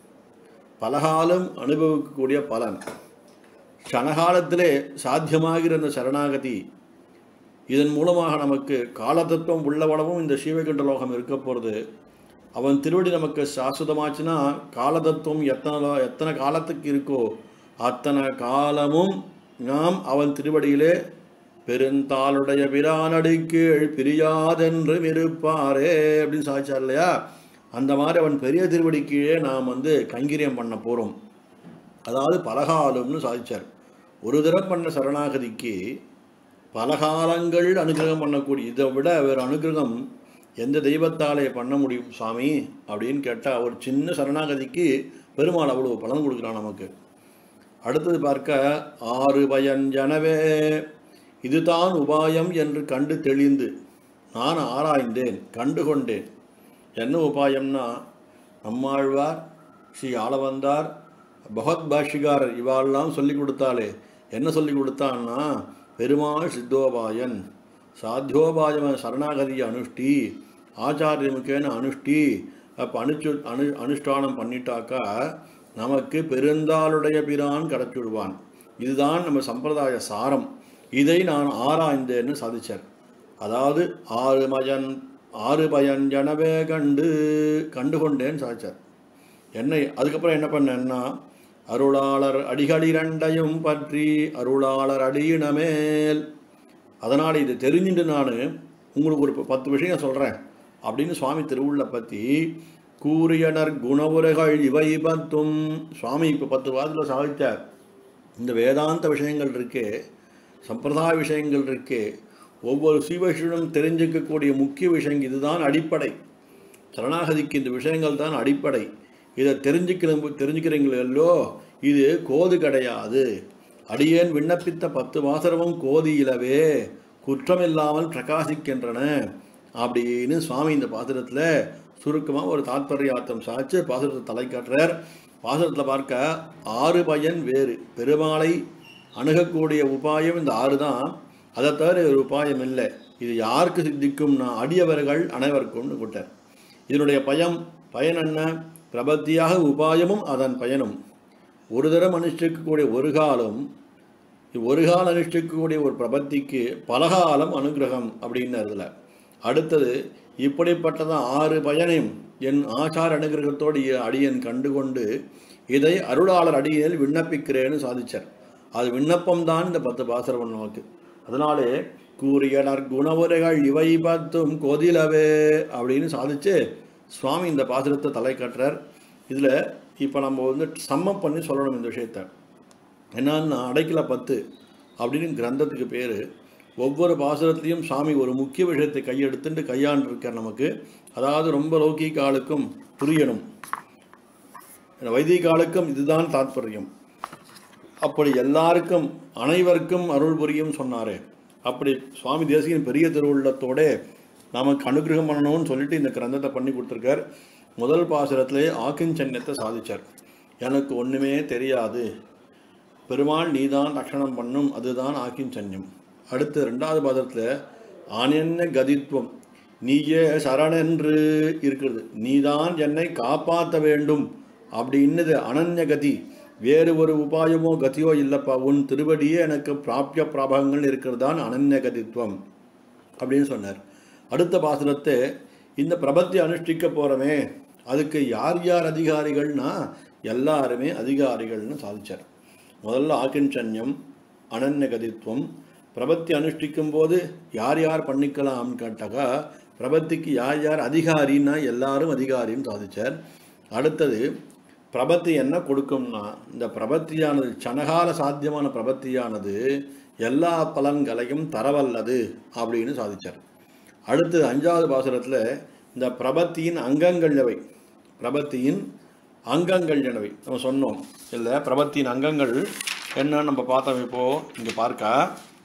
பலகாலம் அனுபவிக்கக்கூடிய பலன் க்ஷணகாலத்திலே சாத்தியமாகிற அந்த சரணாகதி இதன் மூலமாக நமக்கு காலதத்துவம் உள்ளவளவும் இந்த ஸ்ரீவைகுண்ட லோகம் இருக்க போகிறது அவன் திருவடி நமக்கு சாஸ்வதமாச்சுன்னா காலதத்துவம் எத்தனை லோ- எத்தனை காலத்துக்கு இருக்கோ அத்தனை காலமும் நாம் அவன் திருவடியிலே பெருந்தாளுடைய பிரானடிக்கு பிரியாதென்று இருப்பாரே அப்படின்னு சாதிச்சார் இல்லையா அந்த மாதிரி அவன் பெரிய திருவடி கீழே நாம் வந்து கைங்கரியம் பண்ண போகிறோம் அதாவது பலகாலம்னு சாதிச்சார் ஒரு தடவை பண்ண சரணாகதிக்கு பலகாலங்கள் அனுகிரகம் பண்ணக்கூடிய இதை விட வேறு அனுகிரகம் எந்த தெய்வத்தாலே பண்ண முடியும் சாமி அப்படின்னு கேட்டால் ஒரு சின்ன சரணாகதிக்கு பெருமாள் அவ்வளோ பலன் கொடுக்குறான் நமக்கு அடுத்தது பார்க்க ஆறு பயன் ஜனவே இதுதான் உபாயம் என்று கண்டு தெளிந்து நான் ஆராய்ந்தேன் கண்டு கொண்டேன் என்ன உபாயம்னா நம்மாழ்வார் ஸ்ரீ ஆளவந்தார் பகவத் பாஷிகாரர் இவாளெல்லாம் சொல்லி கொடுத்தாலே என்ன சொல்லி கொடுத்தான்னா பெருமாள் சித்தோபாயன் சாத்தியோபாயம சரணாகதியை அனுஷ்டி ஆச்சாரியமுக்கேன அனுஷ்டி அப்போ அனுச்சு அனு அனுஷ்டானம் பண்ணிட்டாக்கா நமக்கு பெருந்தாளுடைய பிரான் கிடச்சிடுவான் இதுதான் நம்ம சம்பிரதாய சாரம் இதை நான் ஆராய்ந்தேன்னு சாதிச்சார் அதாவது ஆறு மயன் ஆறு பயன் ஜனவே கண்டு கண்டு கொண்டேன்னு சாதிச்சார் என்னை அதுக்கப்புறம் என்ன பண்ணேன்னா அருளாளர் அடிகளிரண்டையும் பற்றி அருளாளர் அடியினமேல் அதனால் இது தெரிஞ்சுட்டு நான் உங்களுக்கு ஒரு ப- பத்து விஷயம் சொல்கிறேன் அப்படின்னு சுவாமி திருவுள்ள பற்றி கூறியனர் குணவுரைகள் இவை பத்தும் சுவாமி இப்போ பத்து வாரத்தில் சாதித்தார் இந்த வேதாந்த விஷயங்கள் இருக்கே சம்பிரதாய விஷயங்கள் இருக்கே ஒவ்வொரு சீவஷனும் தெரிஞ்சுக்கக்கூடிய முக்கிய விஷயங்கள் இதுதான் அடிப்படை சரணாகதிக்கு இந்த விஷயங்கள் தான் அடிப்படை இதை தெரிஞ்சுக்கிற தெரிஞ்சுக்கிறீங்களோ இது கோது கிடையாது அடியேன் விண்ணப்பித்த பத்து வாசரமும் கோதியிலவே குற்றமில்லாமல் பிரகாசிக்கின்றன அப்படின்னு சுவாமி இந்த பாசுரத்தில் சுருக்கமாக ஒரு தாத்பரியார்த்தம் சாய்ச்சு பாசுரத்தை தலை காட்டுறார் பாசுரத்தில் பார்க்க ஆறு பயன் வேறு பெருமாளை அணுகக்கூடிய உபாயம் இந்த ஆறு தான் அதை தவிர ஒரு உபாயம் இல்லை இது யாருக்கு சித்திக்கும்னா அடியவர்கள் அனைவருக்கும்னு கூட்டார் இதனுடைய பயம் பயன் என்ன பிரபத்தியாக உபாயமும் அதன் பயனும் ஒரு தரம் அனுஷ்டிக்கக்கூடிய ஒரு காலம் ஒரு காலம் அனுஷ்டிக்கக்கூடிய ஒரு பிரபத்திக்கு பலகாலம் அனுகிரகம் அப்படின்னு அதில் அடுத்தது இப்படிப்பட்டதான் ஆறு பயனையும் என் ஆச்சார அனுகிரகத்தோடு அடியன் கண்டுகொண்டு இதை அருளாளர் அடியேல் விண்ணப்பிக்கிறேன்னு சாதிச்சார் அது விண்ணப்பம்தான் இந்த பத்து பாசரம் நமக்கு அதனாலே கூறியனர் குணவுரைகள் இவை பத்தும் கொதிலவே அப்படின்னு சாதிச்சு சுவாமி இந்த பாசுரத்தை தலை கட்டுறார் இதில் இப்போ நம்ம வந்து சம்மம் பண்ணி சொல்லணும் இந்த விஷயத்தை என்னன்னா அடைக்கல பத்து அப்படின்னு கிரந்தத்துக்கு பேர் ஒவ்வொரு பாசுரத்துலையும் சாமி ஒரு முக்கிய விஷயத்தை கையெடுத்துட்டு கையாண்டிருக்கார் நமக்கு அதாவது ரொம்ப லௌகீக ஆளுக்கும் புரியணும் வைதிகாலுக்கும் இதுதான் தாத்பரியம் அப்படி எல்லாருக்கும் அனைவருக்கும் அருள் புரியும் சொன்னாரே அப்படி சுவாமி தேசிகன் பெரிய திருவுள்ளத்தோட நமக்கு அனுகிரகம் பண்ணணும்னு சொல்லிட்டு இந்த கிரந்தத்தை பண்ணி கொடுத்துருக்கார் முதல் பாசுரத்திலே ஆக்கிஞ்சன்யத்தை சாதிச்சார் எனக்கு ஒன்றுமே தெரியாது பெருமாள் நீதான் ரட்சணம் பண்ணும் அதுதான் ஆக்கிஞ்சன்யம் அடுத்து ரெண்டாவது பாதத்தில் ஆனன்ய கதித்துவம் நீயே சரணென்று இருக்கிறது நீதான் என்னை காப்பாற்ற வேண்டும் அப்படின்னுது அனன்ய கதி வேறு ஒரு உபாயமோ கதியோ இல்லப்பா உன் திருவடியே எனக்கு பிராப்திய பிராபகங்கள் இருக்கிறதான் அனன்ய கதித்துவம் அப்படின்னு சொன்னார் அடுத்த பாசுரத்தை இந்த பிரபத்தி அனுஷ்டிக்க போகிறோமே அதுக்கு யார் யார் அதிகாரிகள்னா எல்லாருமே அதிகாரிகள்னு சாதிச்சார் முதல்ல ஆக்கிஞ்சன்யம் அனன்ய கதித்துவம் பிரபத்தி அனுஷ்டிக்கும் போது யார் யார் பண்ணிக்கலாம்னு கேட்டாக்கா பிரபத்திக்கு யார் யார் அதிகாரின்னா எல்லாரும் அதிகாரின்னு சாதிச்சார் அடுத்தது பிரபத்தி என்ன கொடுக்கும்னா இந்த பிரபத்தியானது சனகால சாத்தியமான பிரபத்தியானது எல்லா பலன்களையும் தரவல்லது அப்படின்னு சாதிச்சார் அடுத்தது அஞ்சாவது பாசுரத்தில் இந்த பிரபத்தியின் அங்கங்கள் எவை பிரபத்தியின் அங்கங்கள் எனவை நம்ம சொன்னோம் இல்லை பிரபத்தியின் அங்கங்கள் என்னன்னு நம்ம பார்த்தோம் இப்போது இங்கே பார்க்க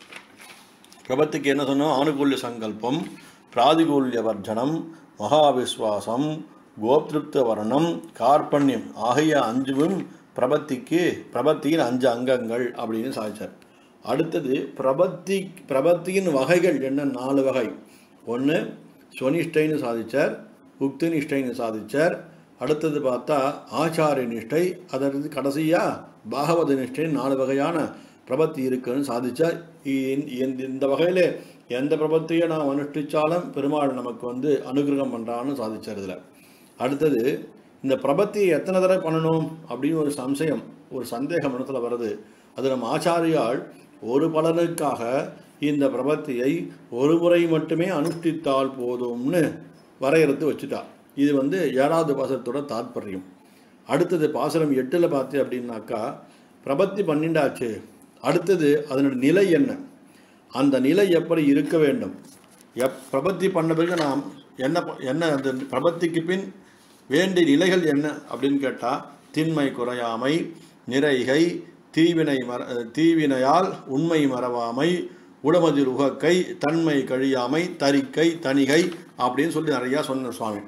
பிரபத்திக்கு என்ன சொன்னோம் ஆணுகூல்ய சங்கல்பம் பிராதிகூல்ய வர்ஜனம் மகாவிஸ்வாசம் கோப்திருப்த வர்ணம் கார்பண்யம் ஆகிய அஞ்சுவும் பிரபத்திக்கு பிரபத்தியின் அஞ்சு அங்கங்கள் அப்படின்னு சாதிச்சார் அடுத்தது பிரபத்தி பிரபத்தியின் வகைகள் என்ன நாலு வகை ஒன்று ஸ்வனிஷ்டைன்னு சாதிச்சார் உக்தி நிஷ்டைன்னு சாதிச்சார் அடுத்தது பார்த்தா ஆச்சாரிய நிஷ்டை அதற்கு கடைசியாக பாகவத நிஷ்டைன்னு நாலு வகையான பிரபத்தி இருக்குன்னு சாதிச்சார் இ- இந்த இந்த வகையில் எந்த பிரபத்தியை நாம் அனுஷ்டிச்சாலும் பெருமாள் நமக்கு வந்து அனுகிரகம் பண்ணுறான்னு சாதிச்சார் இதில் அடுத்தது இந்த பிரபத்தியை எத்தனை தடவை பண்ணணும் அப்படின்னு ஒரு சம்சயம் ஒரு சந்தேகம் இடத்துல வருது அது நம்ம ஆச்சாரியால் ஒரு பலனுக்காக இந்த பிரபத்தியை ஒரு முறை மட்டுமே அனுஷ்டித்தால் போதும்னு வரையறுத்து வச்சுட்டா இது வந்து ஏழாவது பாசத்தோட தாத்பரியம் அடுத்தது பாசனம் எட்டில் பார்த்து அப்படின்னாக்கா பிரபத்தி பன்னெண்டாச்சு அடுத்தது அதனோட நிலை என்ன அந்த நிலை எப்படி இருக்க வேண்டும் எப் பிரபத்தி பண்ண பிறகு நாம் என்ன ப- என்ன அந்த பிரபத்திக்கு பின் வேண்டிய நிலைகள் என்ன அப்படின்னு கேட்டால் திண்மை குறையாமை நிறைகை தீவினை மற தீவினையால் உண்மை மறவாமை உடமதிர் உகக்கை தன்மை கழியாமை தரிக்கை தணிகை அப்படின்னு சொல்லி நிறையா சொன்ன சுவாமி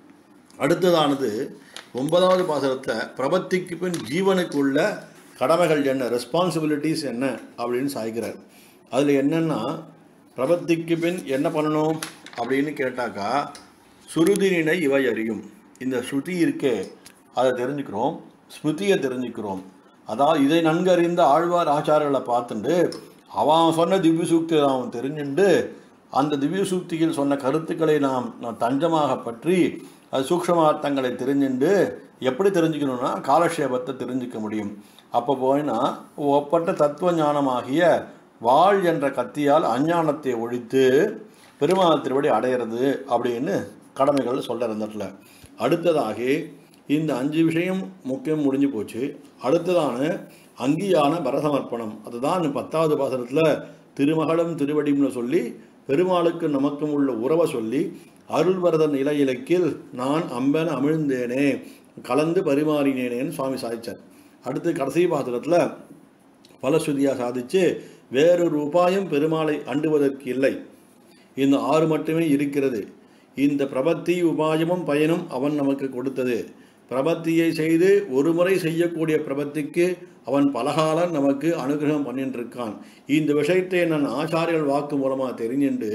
அடுத்ததானது ஒன்பதாவது பாசனத்தில் பிரபத்திக்கு பின் ஜீவனுக்கு உள்ள கடமைகள் என்ன ரெஸ்பான்சிபிலிட்டிஸ் என்ன அப்படின்னு சாய்க்கிறார் அதில் என்னென்னா பிரபத்திக்கு பின் என்ன பண்ணணும் அப்படின்னு கேட்டாக்கா சுருதினினை இவை அறியும் இந்த ஸ்ருதி இருக்கே அதை தெரிஞ்சுக்கிறோம் ஸ்மிருதியை தெரிஞ்சுக்கிறோம் அதாவது இதை நன்கறிந்த ஆழ்வார் ஆச்சாரர்களை பார்த்துட்டு அவன் சொன்ன திவ்ய சூக்தி அவன் தெரிஞ்சுண்டு அந்த திவ்ய சூக்தியில் சொன்ன கருத்துக்களை நாம் நாம் தஞ்சமாக பற்றி அது சூக்ஷ்மார்த்தங்களை தெரிஞ்சுண்டு எப்படி தெரிஞ்சுக்கணும்னா காலக்ஷேபத்தை தெரிஞ்சுக்க முடியும் அப்போ போயினா ஒப்பட்ட தத்துவ ஞானமாகிய வாழ் என்ற கத்தியால் அஞ்ஞானத்தை ஒழித்து பெருமாள் திருவடி அடையிறது அப்படின்னு கடமைகள் சொல்கிறார் இந்த இடத்துல அடுத்ததாக இந்த அஞ்சு விஷயம் முக்கியம் முடிஞ்சு போச்சு அடுத்ததான அங்கியான பரசமர்ப்பணம் அதுதான் பத்தாவது பாசனத்தில் திருமகளும் திருவடியும்னு சொல்லி பெருமாளுக்கு நமக்கும் உள்ள உறவை சொல்லி அருள்வரத நிலை இலக்கில் நான் அம்பன் அமிழ்ந்தேனே கலந்து பரிமாறினேனேன்னு சுவாமி சாதிச்சார் அடுத்து கடைசி பாத்திரத்தில் பலஸ்ருதியாக சாதித்து வேறொரு உபாயம் பெருமாளை அண்டுவதற்கு இல்லை இந்த ஆறு மட்டுமே இருக்கிறது இந்த பிரபத்தி உபாயமும் பயனும் அவன் நமக்கு கொடுத்தது பிரபத்தியை செய்து ஒரு முறை செய்யக்கூடிய பிரபத்திக்கு அவன் பலகாலம் நமக்கு அனுகிரகம் பண்ணிட்டு இருக்கான் இந்த விஷயத்தை நான் ஆச்சாரியர்கள் வாக்கு மூலமாக தெரிஞ்சுண்டு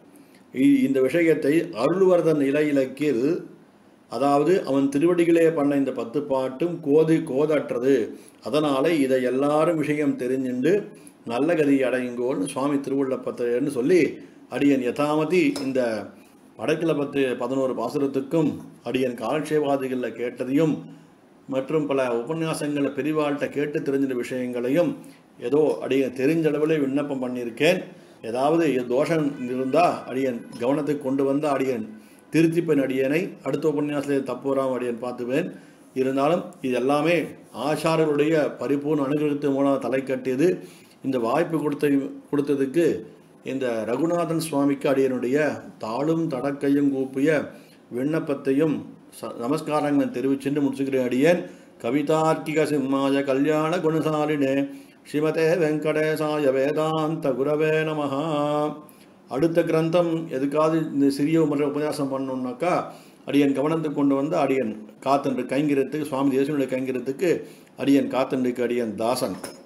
இ- இந்த விஷயத்தை அருள்வர்தன் நிலை இலக்கில் அதாவது அவன் திருவடிகளே பண்ண இந்த பத்து பாட்டும் கோது கோதற்றது அதனால இதை எல்லாரும் விஷயம் தெரிஞ்சுண்டு நல்ல கதி அடையுங்கோன்னு சுவாமி திருவுள்ளப்பத்தன்னு சொல்லி அடியன் யதாமதி இந்த வடக்கில் பத்து பதினோரு பாசுரத்துக்கும் அடியன் காலட்சேவாதிகளில் கேட்டதையும் மற்றும் பல உபன்யாசங்களை பெரிவாள்கிட்ட கேட்டு தெரிஞ்ச விஷயங்களையும் ஏதோ அடியன் தெரிஞ்ச அளவில் விண்ணப்பம் பண்ணியிருக்கேன் ஏதாவது தோஷம் இருந்தால் அடியன் கவனத்துக்கு கொண்டு வந்த அடியன் திருத்திப்பன் அடியனை அடுத்த உபன்யாசத்தில் தப்பு வராமல் அடியன் பார்த்துவேன் இருந்தாலும் இது எல்லாமே ஆச்சாரருடைய பரிபூர்ண அனுகிரகத்தின் மூலம் தலை கட்டியது இந்த வாய்ப்பு கொடுத்த கொடுத்ததுக்கு இந்த ரகுநாதன் சுவாமிக்கு அடியனுடைய தாளும் தடக்கையும் கூப்பிய விண்ணப்பத்தையும் ச நமஸ்காரங்களை தெரிவிச்சுட்டு முடிச்சுக்கிறேன் அடியேன் கவிதார்க்கிக சிம்மாய கல்யாண குணசாலினே ஸ்ரீமதே வெங்கடேசாய வேதாந்த குரவே நமஹா அடுத்த கிரந்தம் எதுக்காவது இந்த சிறிய முறை உபன்யாசம் பண்ணணுன்னாக்கா அடியன் கவனத்துக்கு கொண்டு வந்து அடியன் காத்தன்று கைங்கிறதுக்கு சுவாமி தேசனுடைய கைங்கிறதுக்கு அடியன் காத்தன்றுக்கு அடியன் தாசன்